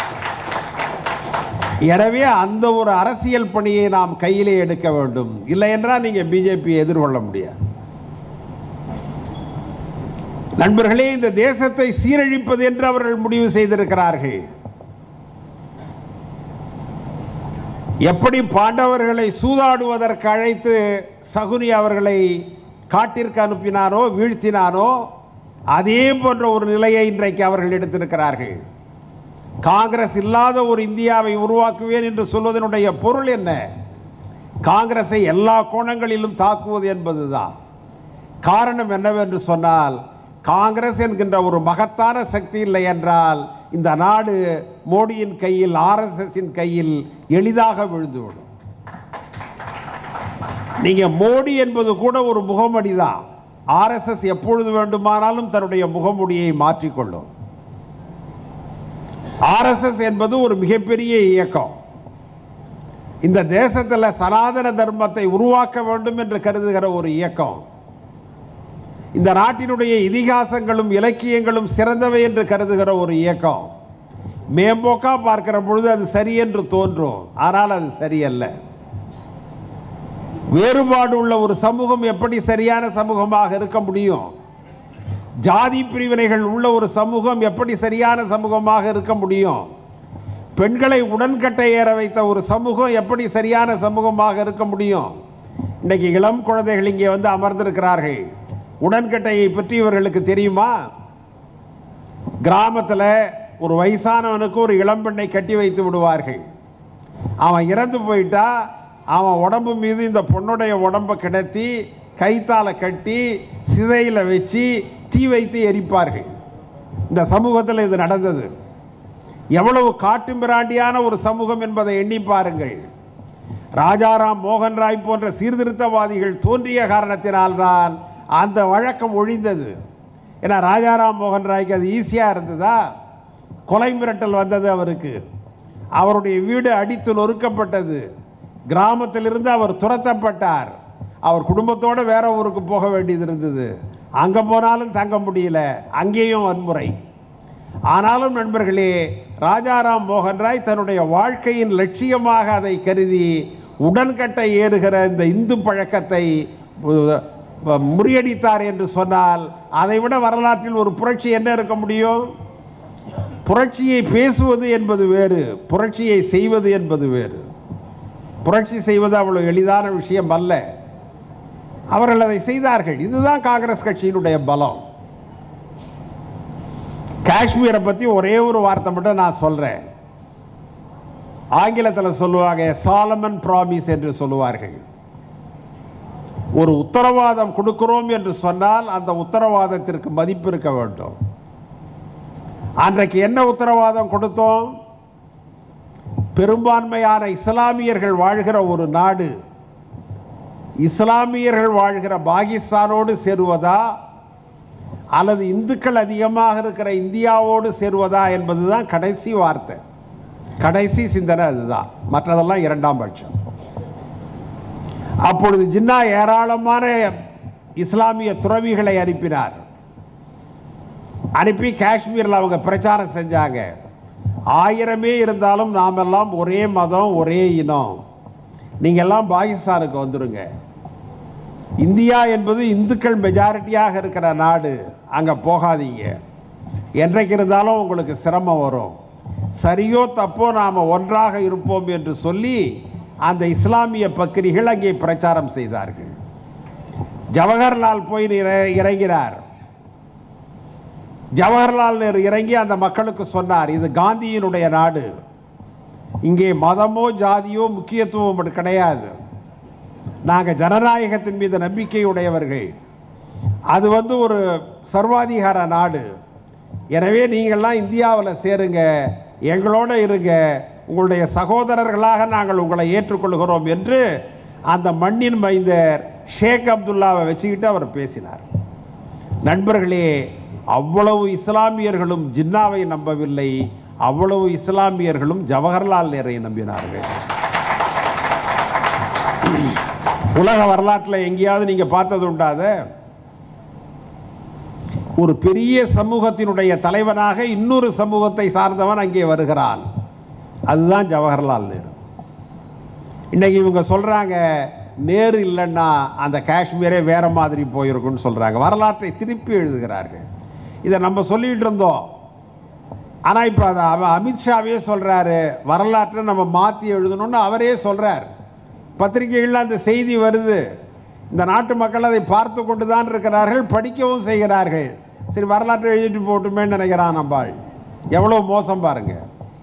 எனவே அந்த ஒரு அரசியல் பணியை நாம் கையிலே எடுக்க வேண்டும் இல்லை என்றால் நீங்க பிஜேபி எதிர்கொள்ள முடியாது நண்பர்களே இந்த தேசத்தை சீரழிப்பது என்று அவர்கள் முடிவு செய்திருக்கிறார்கள் எப்படி பாண்டவர்களை சூதாடுவதற்கு அழைத்து சகுனி அவர்களை காட்டிற்கு அனுப்பினானோ வீழ்த்தினானோ அதே போன்ற ஒரு நிலையை இன்றைக்கு அவர்கள் எடுத்திருக்கிறார்கள் காங்கிரஸ் இல்லாத ஒரு இந்தியாவை உருவாக்குவேன் என்று சொல்வதனுடைய பொருள் என்ன காங்கிரஸை எல்லா கோணங்களிலும் தாக்குவது என்பதுதான் காரணம் என்னவென்று சொன்னால் காங்கிரஸ் என்கின்ற ஒரு மகத்தான சக்தி இல்லை என்றால் இந்த நாடு மோடியின் கையில் ஆர்எஸ்எஸின் கையில் எளிதாக விழுந்துவிடும் நீங்க மோடி என்பது கூட ஒரு முகமடி தான் ஆர்எஸ்எஸ் எப்பொழுது வேண்டுமானாலும் தன்னுடைய முகமுடியை மாற்றிக்கொள்ளும் ஆர்எஸ்எஸ் என்பது ஒரு மிகப்பெரிய இயக்கம் இந்த தேசத்தில் சனாதன தர்மத்தை உருவாக்க வேண்டும் என்று கருதுகிற ஒரு இயக்கம் இந்த நாட்டினுடைய இதிகாசங்களும் இலக்கியங்களும் சிறந்தவை என்று கருதுகிற ஒரு இயக்கம் மேம்போக்கா பார்க்கிற பொழுது அது சரி என்று தோன்றும் ஆனால் அது சரியல்ல வேறுபாடு உள்ள ஒரு சமூகம் எப்படி சரியான சமூகமாக இருக்க முடியும் ஜாதி பிரிவினைகள் உள்ள ஒரு சமூகம் எப்படி சரியான சமூகமாக இருக்க முடியும் பெண்களை உடன்கட்டை ஏற வைத்த ஒரு சமூகம் எப்படி சரியான சமூகமாக இருக்க முடியும் இன்னைக்கு இளம் குழந்தைகள் இங்கே வந்து அமர்ந்திருக்கிறார்கள் உடன்கட்டையை பற்றி இவர்களுக்கு தெரியுமா கிராமத்தில் ஒரு வயசானவனுக்கு ஒரு இளம்பெண்ணை கட்டி வைத்து விடுவார்கள் அவன் இறந்து போயிட்டா அவன் உடம்பு மீது இந்த பொண்ணுடைய உடம்பை கிடத்தி கைத்தால கட்டி சிதையில் வச்சு தீ வைத்து எரிப்பார்கள் இந்த சமூகத்தில் இது நடந்தது எவ்வளவு காட்டு மிராண்டியான ஒரு சமூகம் என்பதை எண்ணி பாருங்கள் ராஜாராம் மோகன் ராய் போன்ற சீர்திருத்தவாதிகள் தோன்றிய காரணத்தினால்தான் அந்த வழக்கம் ஒழிந்தது ஏன்னா ராஜாராம் மோகன் ராய்க்கு அது ஈஸியாக இருந்ததா கொலை மிரட்டல் வந்தது அவருக்கு அவருடைய வீடு அடித்து நொறுக்கப்பட்டது கிராமத்திலிருந்து அவர் துரத்தப்பட்டார் அவர் குடும்பத்தோடு வேற ஊருக்கு போக வேண்டியது இருந்தது அங்கே போனாலும் தங்க முடியல அங்கேயும் வன்முறை ஆனாலும் நண்பர்களே ராஜாராம் மோகன் ராய் தன்னுடைய வாழ்க்கையின் லட்சியமாக அதை கருதி உடன்கட்டை ஏறுகிற இந்த இந்து பழக்கத்தை உ- முறியடித்தார் என்று சொன்னால் அதைவிட வரலாற்றில் ஒரு புரட்சி என்ன இருக்க முடியும் புரட்சியை பேசுவது என்பது வேறு புரட்சியை செய்வது என்பது வேறு புரட்சி செய்வது அவ்வளவு எளிதான விஷயம் அல்ல அவர்கள் அதை செய்தார்கள் இதுதான் காங்கிரஸ் கட்சியினுடைய பலம் காஷ்மீரை பற்றி ஒரே ஒரு வார்த்தை மட்டும் நான் சொல்கிறேன் ஆங்கிலத்தில் சொல்லுவாங்க சாலமன் ப்ராமிஸ் என்று சொல்லுவார்கள் ஒரு உத்தரவாதம் கொடுக்கிறோம் என்று சொன்னால் அந்த உத்தரவாதத்திற்கு மதிப்பு இருக்க வேண்டும் அன்றைக்கு என்ன உத்தரவாதம் கொடுத்தோம் பெரும்பான்மையான இஸ்லாமியர்கள் வாழ்கிற ஒரு நாடு இஸ்லாமியர்கள் வாழ்கிற பாகிஸ்தானோடு சேருவதா அல்லது இந்துக்கள் அதிகமாக இருக்கிற இந்தியாவோடு சேருவதா என்பதுதான் கடைசி வார்த்தை கடைசி சிந்தனை அதுதான் மற்றதெல்லாம் இரண்டாம் பட்சம் அப்பொழுது ஜின்னா ஏராளமான இஸ்லாமிய துறவிகளை அனுப்பினார் அனுப்பி காஷ்மீரில் அவங்க பிரச்சாரம் செஞ்சாங்க ஆயிரமே இருந்தாலும் நாமெல்லாம் ஒரே மதம் ஒரே இனம் நீங்கள் எல்லாம் பாகிஸ்தானுக்கு வந்துருங்க இந்தியா என்பது இந்துக்கள் மெஜாரிட்டியாக இருக்கிற நாடு அங்கே போகாதீங்க என்றைக்கு இருந்தாலும் உங்களுக்கு சிரமம் வரும் சரியோ தப்போ நாம் ஒன்றாக இருப்போம் என்று சொல்லி அந்த இஸ்லாமிய பக்கிரிகள் அங்கே பிரச்சாரம் செய்தார்கள் ஜவஹர்லால் போய் இற- இறங்கினார் ஜவஹர்லால் நேரு இறங்கி அந்த மக்களுக்கு சொன்னார் இது காந்தியினுடைய நாடு இங்கே மதமோ ஜாதியோ முக்கியத்துவம் அப்படி கிடையாது நாங்கள் ஜனநாயகத்தின் மீது நம்பிக்கையுடையவர்கள் அது வந்து ஒரு சர்வாதிகார நாடு எனவே நீங்கள்லாம் இந்தியாவில் சேருங்க எங்களோட இருங்க உங்களுடைய சகோதரர்களாக நாங்கள் உங்களை ஏற்றுக்கொள்கிறோம் என்று அந்த மண்ணின் மைந்தர் ஷேக் அப்துல்லாவை வச்சுக்கிட்டு அவர் பேசினார் நண்பர்களே அவ்வளவு இஸ்லாமியர்களும் ஜின்னாவை நம்பவில்லை அவ்வளவு இஸ்லாமியர்களும் ஜவஹர்லால் நேரை நம்பினார்கள் உலக வரலாற்றில் எங்கேயாவது நீங்க பார்த்தது உண்டாத ஒரு பெரிய சமூகத்தினுடைய தலைவனாக இன்னொரு சமூகத்தை சார்ந்தவன் அங்கே வருகிறான் அதுதான் ஜவஹர்லால் நேரு இன்னைக்கு இவங்க சொல்றாங்க நேரு இல்லைன்னா அந்த காஷ்மீரே வேற மாதிரி போயிருக்கும்னு சொல்றாங்க வரலாற்றை திருப்பி எழுதுகிறார்கள் இதை நம்ம சொல்லிட்டு இருந்தோம் ஆனால் இப்போ அதை அவன் அமித்ஷாவே சொல்றாரு வரலாற்றை நம்ம மாற்றி எழுதணும்னு அவரே சொல்றார் பத்திரிகைகளில் அந்த செய்தி வருது இந்த நாட்டு மக்கள் அதை பார்த்து கொண்டு தான் இருக்கிறார்கள் படிக்கவும் செய்கிறார்கள் சரி வரலாற்றை எழுதிட்டு போட்டுமேன்னு நினைக்கிறான் நம்பாள் எவ்வளோ மோசம் பாருங்க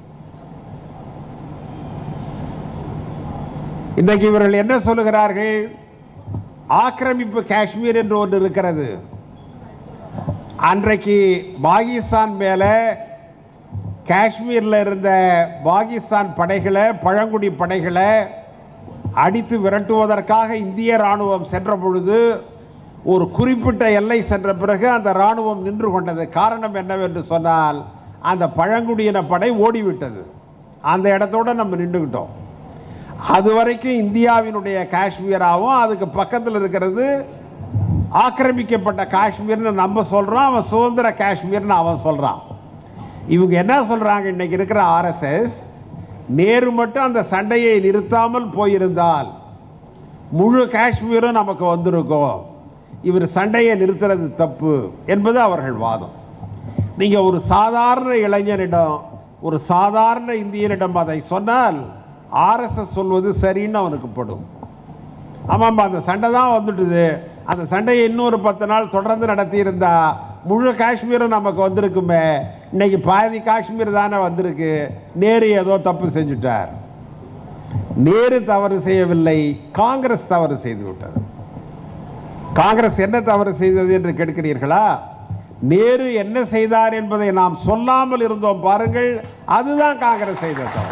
இன்றைக்கு இவர்கள் என்ன சொல்லுகிறார்கள் ஆக்கிரமிப்பு காஷ்மீர் என்று ஒன்று இருக்கிறது அன்றைக்கு பாகிஸ்தான் மேல காஷ்மீரில் இருந்த பாகிஸ்தான் படைகளை பழங்குடி படைகளை அடித்து விரட்டுவதற்காக இந்திய ராணுவம் சென்ற பொழுது ஒரு குறிப்பிட்ட எல்லை சென்ற பிறகு அந்த ராணுவம் நின்று கொண்டது காரணம் என்னவென்று சொன்னால் அந்த பழங்குடியின படை ஓடிவிட்டது அந்த இடத்தோட நம்ம நின்றுக்கிட்டோம் அது வரைக்கும் இந்தியாவினுடைய காஷ்மீராகவும் அதுக்கு பக்கத்தில் இருக்கிறது ஆக்கிரமிக்கப்பட்ட காஷ்மீர்னு நம்ம சொல்கிறோம் அவன் சுதந்திர காஷ்மீர்னு அவன் சொல்கிறான் இவங்க என்ன சொல்கிறாங்க இன்னைக்கு இருக்கிற ஆர்எஸ்எஸ் நேரு மட்டும் அந்த சண்டையை நிறுத்தாமல் போயிருந்தால் முழு காஷ்மீரும் நமக்கு வந்திருக்கும் இவர் சண்டையை நிறுத்துறது தப்பு என்பது அவர்கள் வாதம் நீங்கள் ஒரு சாதாரண இளைஞனிடம் ஒரு சாதாரண இந்தியனிடம் அதை சொன்னால் ஆர்எஸ்எஸ் சொல்வது சரின்னு அவனுக்கு படும் ஆமாம்மா அந்த சண்டை தான் வந்துட்டுது அந்த சண்டையை இன்னொரு பத்து நாள் தொடர்ந்து நடத்தியிருந்தா முழு காஷ்மீரும் நமக்கு வந்திருக்குமே இன்னைக்கு பாதி காஷ்மீர் தானே வந்திருக்கு நேரு ஏதோ தப்பு செஞ்சுட்டார் நேரு தவறு செய்யவில்லை காங்கிரஸ் தவறு செய்து விட்டது காங்கிரஸ் என்ன தவறு செய்தது என்று கேட்கிறீர்களா நேரு என்ன செய்தார் என்பதை நாம் சொல்லாமல் இருந்தோம் பாருங்கள் அதுதான் காங்கிரஸ் செய்த தவறு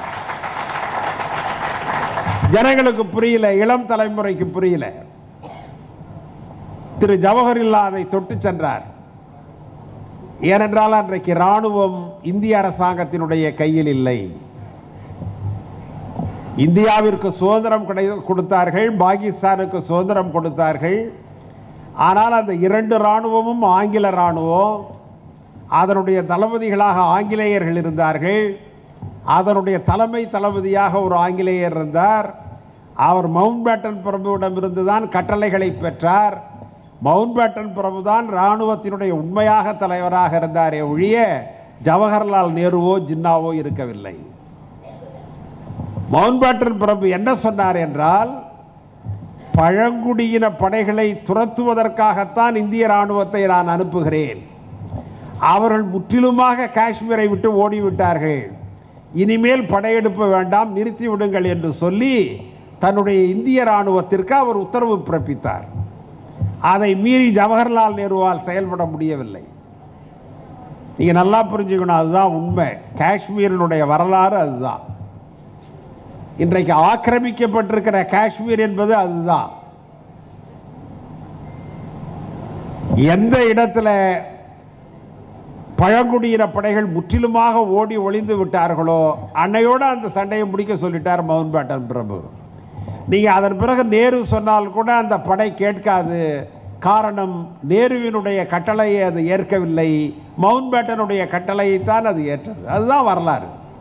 ஜனங்களுக்கு புரியல இளம் தலைமுறைக்கு புரியல திரு ஜவஹர்லா அதை தொட்டு சென்றார் ஏனென்றால் அன்றைக்கு ராணுவம் இந்திய அரசாங்கத்தினுடைய கையில் இல்லை இந்தியாவிற்கு சுதந்திரம் கிடை கொடுத்தார்கள் பாகிஸ்தானுக்கு சுதந்திரம் கொடுத்தார்கள் ஆனால் அந்த இரண்டு இராணுவமும் ஆங்கில இராணுவம் அதனுடைய தளபதிகளாக ஆங்கிலேயர்கள் இருந்தார்கள் அதனுடைய தலைமை தளபதியாக ஒரு ஆங்கிலேயர் இருந்தார் அவர் மவுண்ட் பேட்டன் பிரபுவிடமிருந்து தான் கட்டளைகளை பெற்றார் மவுண்ட் பேட்டன் பிரபு தான் இராணுவத்தினுடைய உண்மையாக தலைவராக இருந்தாரே ஒழிய ஜவஹர்லால் நேருவோ ஜின்னாவோ இருக்கவில்லை மவுண்ட் பேட்டன் பிரபு என்ன சொன்னார் என்றால் பழங்குடியின படைகளை துரத்துவதற்காகத்தான் இந்திய ராணுவத்தை நான் அனுப்புகிறேன் அவர்கள் முற்றிலுமாக காஷ்மீரை விட்டு ஓடிவிட்டார்கள் இனிமேல் படையெடுப்பு வேண்டாம் நிறுத்தி விடுங்கள் என்று சொல்லி தன்னுடைய இந்திய ராணுவத்திற்கு அவர் உத்தரவு பிறப்பித்தார் அதை மீறி ஜவஹர்லால் நேருவால் செயல்பட முடியவில்லை நீங்க நல்லா புரிஞ்சுக்கணும் அதுதான் உண்மை காஷ்மீரினுடைய வரலாறு அதுதான் இன்றைக்கு ஆக்கிரமிக்கப்பட்டிருக்கிற காஷ்மீர் என்பது அதுதான் எந்த இடத்துல பழங்குடியின படைகள் முற்றிலுமாக ஓடி ஒளிந்து விட்டார்களோ அன்னையோட அந்த சண்டையை முடிக்க சொல்லிட்டார் மவுண்ட் பேட்டன் பிரபு நீங்க அதன் பிறகு நேரு சொன்னால் கூட அந்த படை கேட்காது காரணம் நேருவினுடைய கட்டளையை அது ஏற்கவில்லை மவுண்ட் பேட்டனுடைய கட்டளையைத்தான் அது ஏற்றது அதுதான் வரலாறு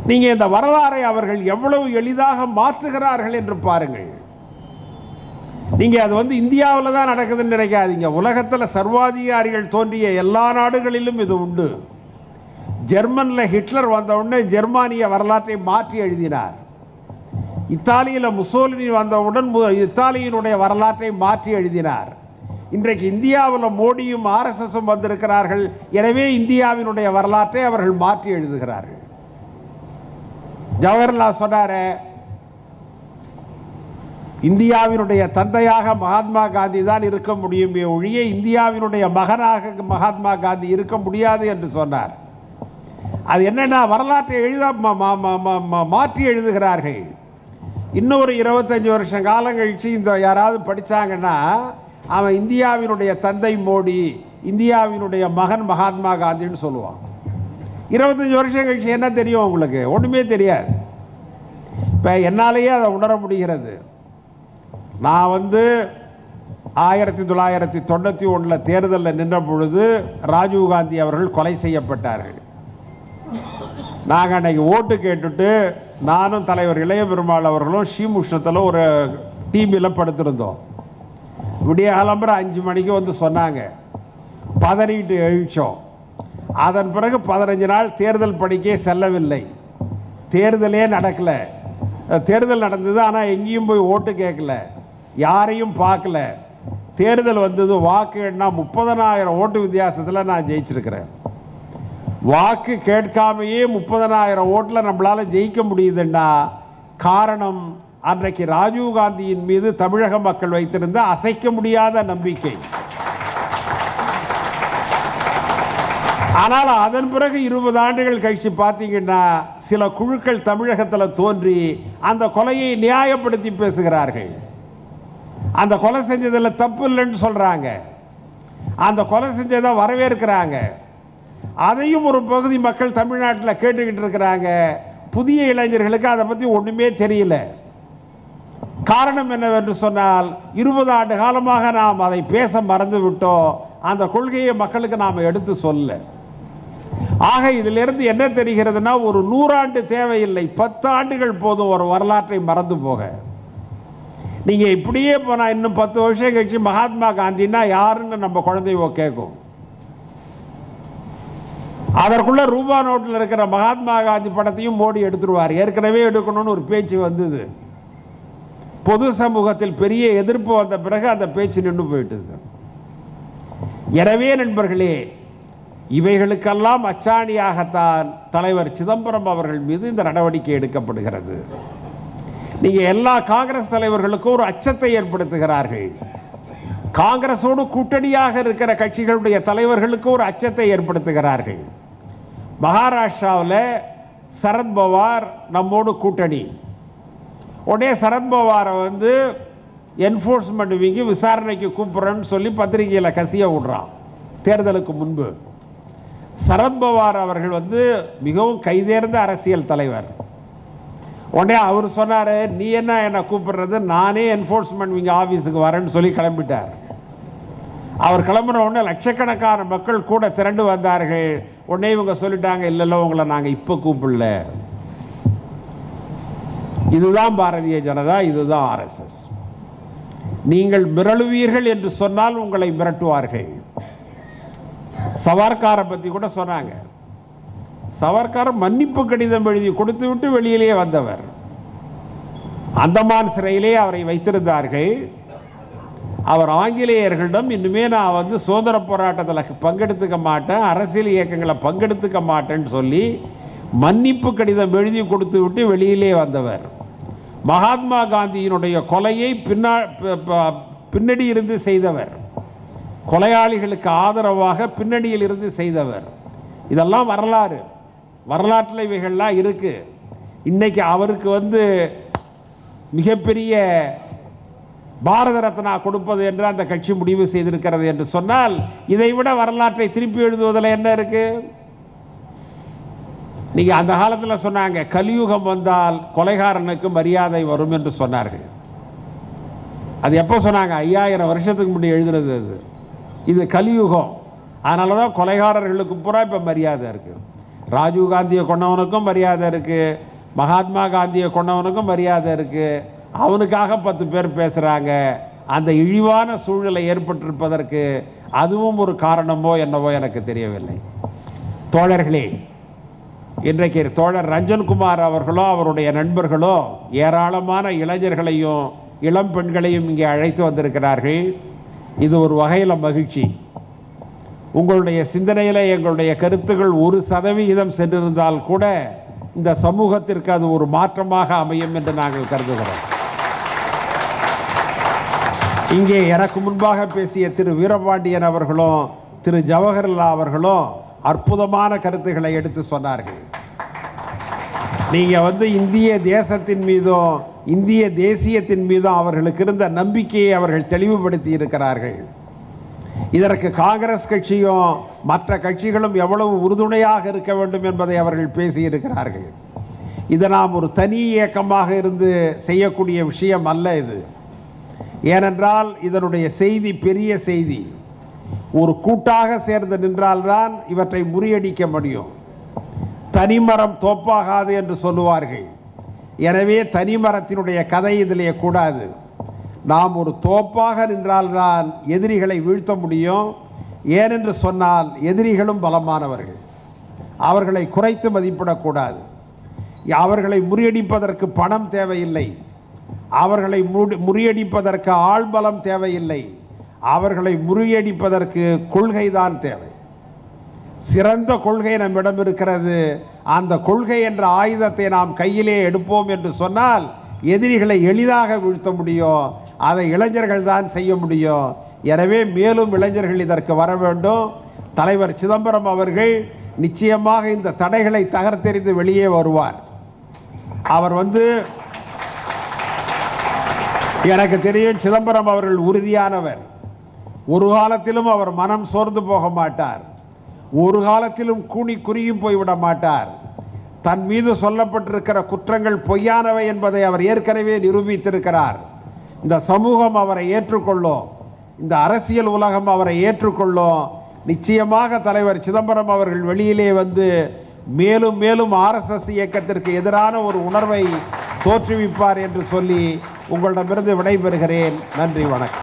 நீங்க இந்த வரலாறை அவர்கள் எவ்வளவு எளிதாக மாற்றுகிறார்கள் என்று பாருங்கள் நீங்க அது வந்து இந்தியாவில் தான் நடக்குதுன்னு நினைக்காதீங்க உலகத்தில் சர்வாதிகாரிகள் தோன்றிய எல்லா நாடுகளிலும் இது உண்டு ஜெர்மன்ல ஹிட்லர் வந்த உடனே ஜெர்மானிய வரலாற்றை மாற்றி எழுதினார் இத்தாலியில முசோலினி வந்தவுடன் மு- இத்தாலியினுடைய வரலாற்றை மாற்றி எழுதினார் இன்றைக்கு இந்தியாவில் மோடியும் ஆர்எஸ்எஸும் வந்திருக்கிறார்கள் எனவே இந்தியாவினுடைய வரலாற்றை அவர்கள் மாற்றி எழுதுகிறார்கள் ஜவஹர்லால் சொன்னாரே இந்தியாவினுடைய தந்தையாக மகாத்மா காந்தி தான் இருக்க முடியுமே ஒழிய இந்தியாவினுடைய மகனாக மகாத்மா காந்தி இருக்க முடியாது என்று சொன்னார் அது என்னன்னா வரலாற்றை எழுத ம- ம- ம- ம- ம- மாற்றி எழுதுகிறார்கள் இன்னொரு இருபத்தஞ்சு வருஷம் காலம் கழிச்சு இந்த யாராவது படிச்சாங்கன்னா அவன் இந்தியாவினுடைய தந்தை மோடி இந்தியாவினுடைய மகன் மகாத்மா காந்தின்னு சொல்லுவான் இருபத்தஞ்சு வருஷம் கழிச்சு என்ன தெரியும் உங்களுக்கு ஒன்றுமே தெரியாது இப்போ என்னாலேயே அதை உணர முடிகிறது நான் வந்து ஆயிரத்தி தொள்ளாயிரத்தி தொண்ணூற்றி ஒன்றில் தேர்தலில் நின்ற பொழுது ராஜீவ்காந்தி அவர்கள் கொலை செய்யப்பட்டார்கள் நாங்கள் அன்னைக்கு ஓட்டு கேட்டுட்டு நானும் தலைவர் இளைய பெருமாள் அவர்களும் ஸ்ரீமுஷ்ணத்தில் ஒரு டிவியில் படுத்திருந்தோம் விடிய கிளம்புற அஞ்சு மணிக்கு வந்து சொன்னாங்க பதறிட்டு எழுச்சோம் அதன் பிறகு பதினஞ்சு நாள் தேர்தல் பணிக்கே செல்லவில்லை தேர்தலே நடக்கல அஹ் தேர்தல் நடந்தது ஆனால் எங்கேயும் போய் ஓட்டு கேட்கல யாரையும் பார்க்கல தேர்தல் வந்தது வாக்கு எண்ணா முப்பதனாயிரம் ஓட்டு வித்தியாசத்தில் நான் ஜெயிச்சிருக்கிறேன் வாக்கு கேட்காமையே முப்பதனாயிரம் ஓட்டில் நம்மளால ஜெயிக்க முடியுதுன்னா காரணம் அன்றைக்கு ராஜீவ் காந்தியின் மீது தமிழக மக்கள் வைத்திருந்த அசைக்க முடியாத நம்பிக்கை ஆனால் அதன் பிறகு இருபது ஆண்டுகள் கழிச்சு பார்த்தீங்கன்னா சில குழுக்கள் தமிழகத்தில் தோன்றி அந்த கொலையை நியாயப்படுத்தி பேசுகிறார்கள் அந்த கொலை செஞ்சதில் தப்பு இல்லைன்னு சொல்றாங்க அந்த கொலை செஞ்சதை வரவேற்கிறாங்க அதையும் ஒரு பகுதி மக்கள் தமிழ்நாட்டில் கேட்டுக்கிட்டு இருக்கிறாங்க புதிய இளைஞர்களுக்கு அதை பற்றி ஒன்றுமே தெரியல காரணம் என்னவென்று சொன்னால் இருபது ஆண்டு காலமாக நாம் அதை பேச மறந்து விட்டோம் அந்த கொள்கையை மக்களுக்கு நாம் எடுத்து சொல்ல ஆக இதிலிருந்து என்ன தெரிகிறதுனா ஒரு நூறாண்டு தேவையில்லை பத்து ஆண்டுகள் போதும் ஒரு வரலாற்றை மறந்து போக நீங்க இப்படியே போனா இன்னும் பத்து வருஷம் கழிச்சு மகாத்மா காந்தின்னா யாருன்னு நம்ம குழந்தைவோ கேட்கும் அதற்குள்ள ரூபா நோட்டில் இருக்கிற மகாத்மா காந்தி படத்தையும் மோடி எடுத்துருவார் ஏற்கனவே எடுக்கணும்னு ஒரு பேச்சு வந்தது பொது சமூகத்தில் பெரிய எதிர்ப்பு வந்த பிறகு அந்த பேச்சு நின்று போயிட்டது எனவே நண்பர்களே இவைகளுக்கெல்லாம் அச்சாணியாகத்தான் தலைவர் சிதம்பரம் அவர்கள் மீது இந்த நடவடிக்கை எடுக்கப்படுகிறது நீங்க எல்லா காங்கிரஸ் தலைவர்களுக்கும் ஒரு அச்சத்தை ஏற்படுத்துகிறார்கள் காங்கிரஸோடு கூட்டணியாக இருக்கிற கட்சிகளுடைய தலைவர்களுக்கு ஒரு அச்சத்தை ஏற்படுத்துகிறார்கள் மகாராஷ்டிராவில் சரத்பவார் நம்மோடு கூட்டணி உடனே சரத்பவாரை வந்து என்ஃபோர்ஸ்மெண்ட் விங்கி விசாரணைக்கு கூப்பிட்றேன்னு சொல்லி பத்திரிகையில் கசிய விடுறான் தேர்தலுக்கு முன்பு சரத்பவார் அவர்கள் வந்து மிகவும் கைதேர்ந்த அரசியல் தலைவர் உடனே அவர் சொன்னார் நீ என்ன என்னை கூப்பிடுறது நானே என்ஃபோர்ஸ்மெண்ட் விங்க ஆஃபீஸுக்கு வரேன்னு சொல்லி கிளம்பிட்டார் அவர் கிளம்புன உடனே லட்சக்கணக்கான மக்கள் கூட திரண்டு வந்தார்கள் உடனே இவங்க சொல்லிட்டாங்க இல்லை இல்லை உங்களை நாங்கள் இப்போ கூப்பிடல இதுதான் பாரதிய ஜனதா இதுதான் ஆர்எஸ்எஸ் நீங்கள் மிரளுவீர்கள் என்று சொன்னால் உங்களை மிரட்டுவார்கள் சவார்காரை பற்றி கூட சொன்னாங்க சவர்கார் மன்னிப்பு கடிதம் எழுதி கொடுத்து விட்டு வெளியிலே வந்தவர் அந்தமான் சிறையிலே அவரை வைத்திருந்தார்கள் அவர் ஆங்கிலேயர்களிடம் இன்னுமே நான் வந்து சுதந்திர போராட்டத்தில் பங்கெடுத்துக்க மாட்டேன் அரசியல் இயக்கங்களை பங்கெடுத்துக்க மாட்டேன்னு சொல்லி மன்னிப்பு கடிதம் எழுதி கொடுத்து விட்டு வெளியிலே வந்தவர் மகாத்மா காந்தியினுடைய கொலையை பின்னா ப- ப- பின்னடி இருந்து செய்தவர் கொலையாளிகளுக்கு ஆதரவாக பின்னணியில் இருந்து செய்தவர் இதெல்லாம் வரலாறு வரலாற்றில் இவைகள்லாம் இருக்கு இன்னைக்கு அவருக்கு வந்து மிகப்பெரிய பாரத ரத்னா கொடுப்பது என்று அந்த கட்சி முடிவு செய்திருக்கிறது என்று சொன்னால் இதை விட வரலாற்றை திருப்பி எழுதுவதில் என்ன இருக்கு நீங்க அந்த காலத்தில் சொன்னாங்க கலியுகம் வந்தால் கொலைகாரனுக்கு மரியாதை வரும் என்று சொன்னார்கள் அது எப்போ சொன்னாங்க ஐயாயிரம் வருஷத்துக்கு முன்னாடி எழுதுனது அது இது கலியுகம் அதனால தான் கொலைகாரர்களுக்கு பூரா இப்போ மரியாதை இருக்கு ராஜீவ் காந்தியை கொண்டவனுக்கும் மரியாதை இருக்குது மகாத்மா காந்தியை கொண்டவனுக்கும் மரியாதை இருக்குது அவனுக்காக பத்து பேர் பேசுகிறாங்க அந்த இழிவான சூழ்நிலை ஏற்பட்டிருப்பதற்கு அதுவும் ஒரு காரணமோ என்னவோ எனக்கு தெரியவில்லை தோழர்களே இன்றைக்கு தோழர் ரஞ்சன்குமார் அவர்களோ அவருடைய நண்பர்களோ ஏராளமான இளைஞர்களையும் இளம் பெண்களையும் இங்கே அழைத்து வந்திருக்கிறார்கள் இது ஒரு வகையில் மகிழ்ச்சி உங்களுடைய சிந்தனையில் எங்களுடைய கருத்துகள் ஒரு சதவிகிதம் சென்றிருந்தால் கூட இந்த சமூகத்திற்கு அது ஒரு மாற்றமாக அமையும் என்று நாங்கள் கருதுகிறோம் இங்கே எனக்கு முன்பாக பேசிய திரு வீரபாண்டியன் அவர்களும் திரு ஜவஹர்லால் அவர்களும் அற்புதமான கருத்துக்களை எடுத்து சொன்னார்கள் நீங்க வந்து இந்திய தேசத்தின் மீதும் இந்திய தேசியத்தின் மீதும் அவர்களுக்கு இருந்த நம்பிக்கையை அவர்கள் தெளிவுபடுத்தி இருக்கிறார்கள் இதற்கு காங்கிரஸ் கட்சியும் மற்ற கட்சிகளும் எவ்வளவு உறுதுணையாக இருக்க வேண்டும் என்பதை அவர்கள் பேசியிருக்கிறார்கள் இதை நாம் ஒரு தனி இயக்கமாக இருந்து செய்யக்கூடிய விஷயம் அல்ல இது ஏனென்றால் இதனுடைய செய்தி பெரிய செய்தி ஒரு கூட்டாக சேர்ந்து நின்றால்தான் இவற்றை முறியடிக்க முடியும் தனிமரம் தோப்பாகாது என்று சொல்லுவார்கள் எனவே தனிமரத்தினுடைய கதை இதிலே கூடாது நாம் ஒரு தோப்பாக நின்றால்தான் எதிரிகளை வீழ்த்த முடியும் ஏனென்று சொன்னால் எதிரிகளும் பலமானவர்கள் அவர்களை குறைத்து மதிப்பிடக்கூடாது அவர்களை முறியடிப்பதற்கு பணம் தேவையில்லை அவர்களை முடி- முறியடிப்பதற்கு ஆள்பலம் தேவையில்லை அவர்களை முறியடிப்பதற்கு கொள்கைதான் தேவை சிறந்த கொள்கை நம்மிடம் இருக்கிறது அந்த கொள்கை என்ற ஆயுதத்தை நாம் கையிலே எடுப்போம் என்று சொன்னால் எதிரிகளை எளிதாக வீழ்த்த முடியும் அதை இளைஞர்கள் தான் செய்ய முடியும் எனவே மேலும் இளைஞர்கள் இதற்கு வர வேண்டும் தலைவர் சிதம்பரம் அவர்கள் நிச்சயமாக இந்த தடைகளை தகர்த்தெறிந்து வெளியே வருவார் அவர் வந்து எனக்கு தெரியும் சிதம்பரம் அவர்கள் உறுதியானவர் ஒரு காலத்திலும் அவர் மனம் சோர்ந்து போக மாட்டார் ஒரு காலத்திலும் கூனி குறுகியும் போய்விட மாட்டார் தன் மீது சொல்லப்பட்டிருக்கிற குற்றங்கள் பொய்யானவை என்பதை அவர் ஏற்கனவே நிரூபித்திருக்கிறார் இந்த சமூகம் அவரை ஏற்றுக்கொள்ளும் இந்த அரசியல் உலகம் அவரை ஏற்றுக்கொள்ளும் நிச்சயமாக தலைவர் சிதம்பரம் அவர்கள் வெளியிலே வந்து மேலும் மேலும் ஆர்எஸ்எஸ் இயக்கத்திற்கு எதிரான ஒரு உணர்வை தோற்றுவிப்பார் என்று சொல்லி உங்களிடமிருந்து விடைபெறுகிறேன் நன்றி வணக்கம்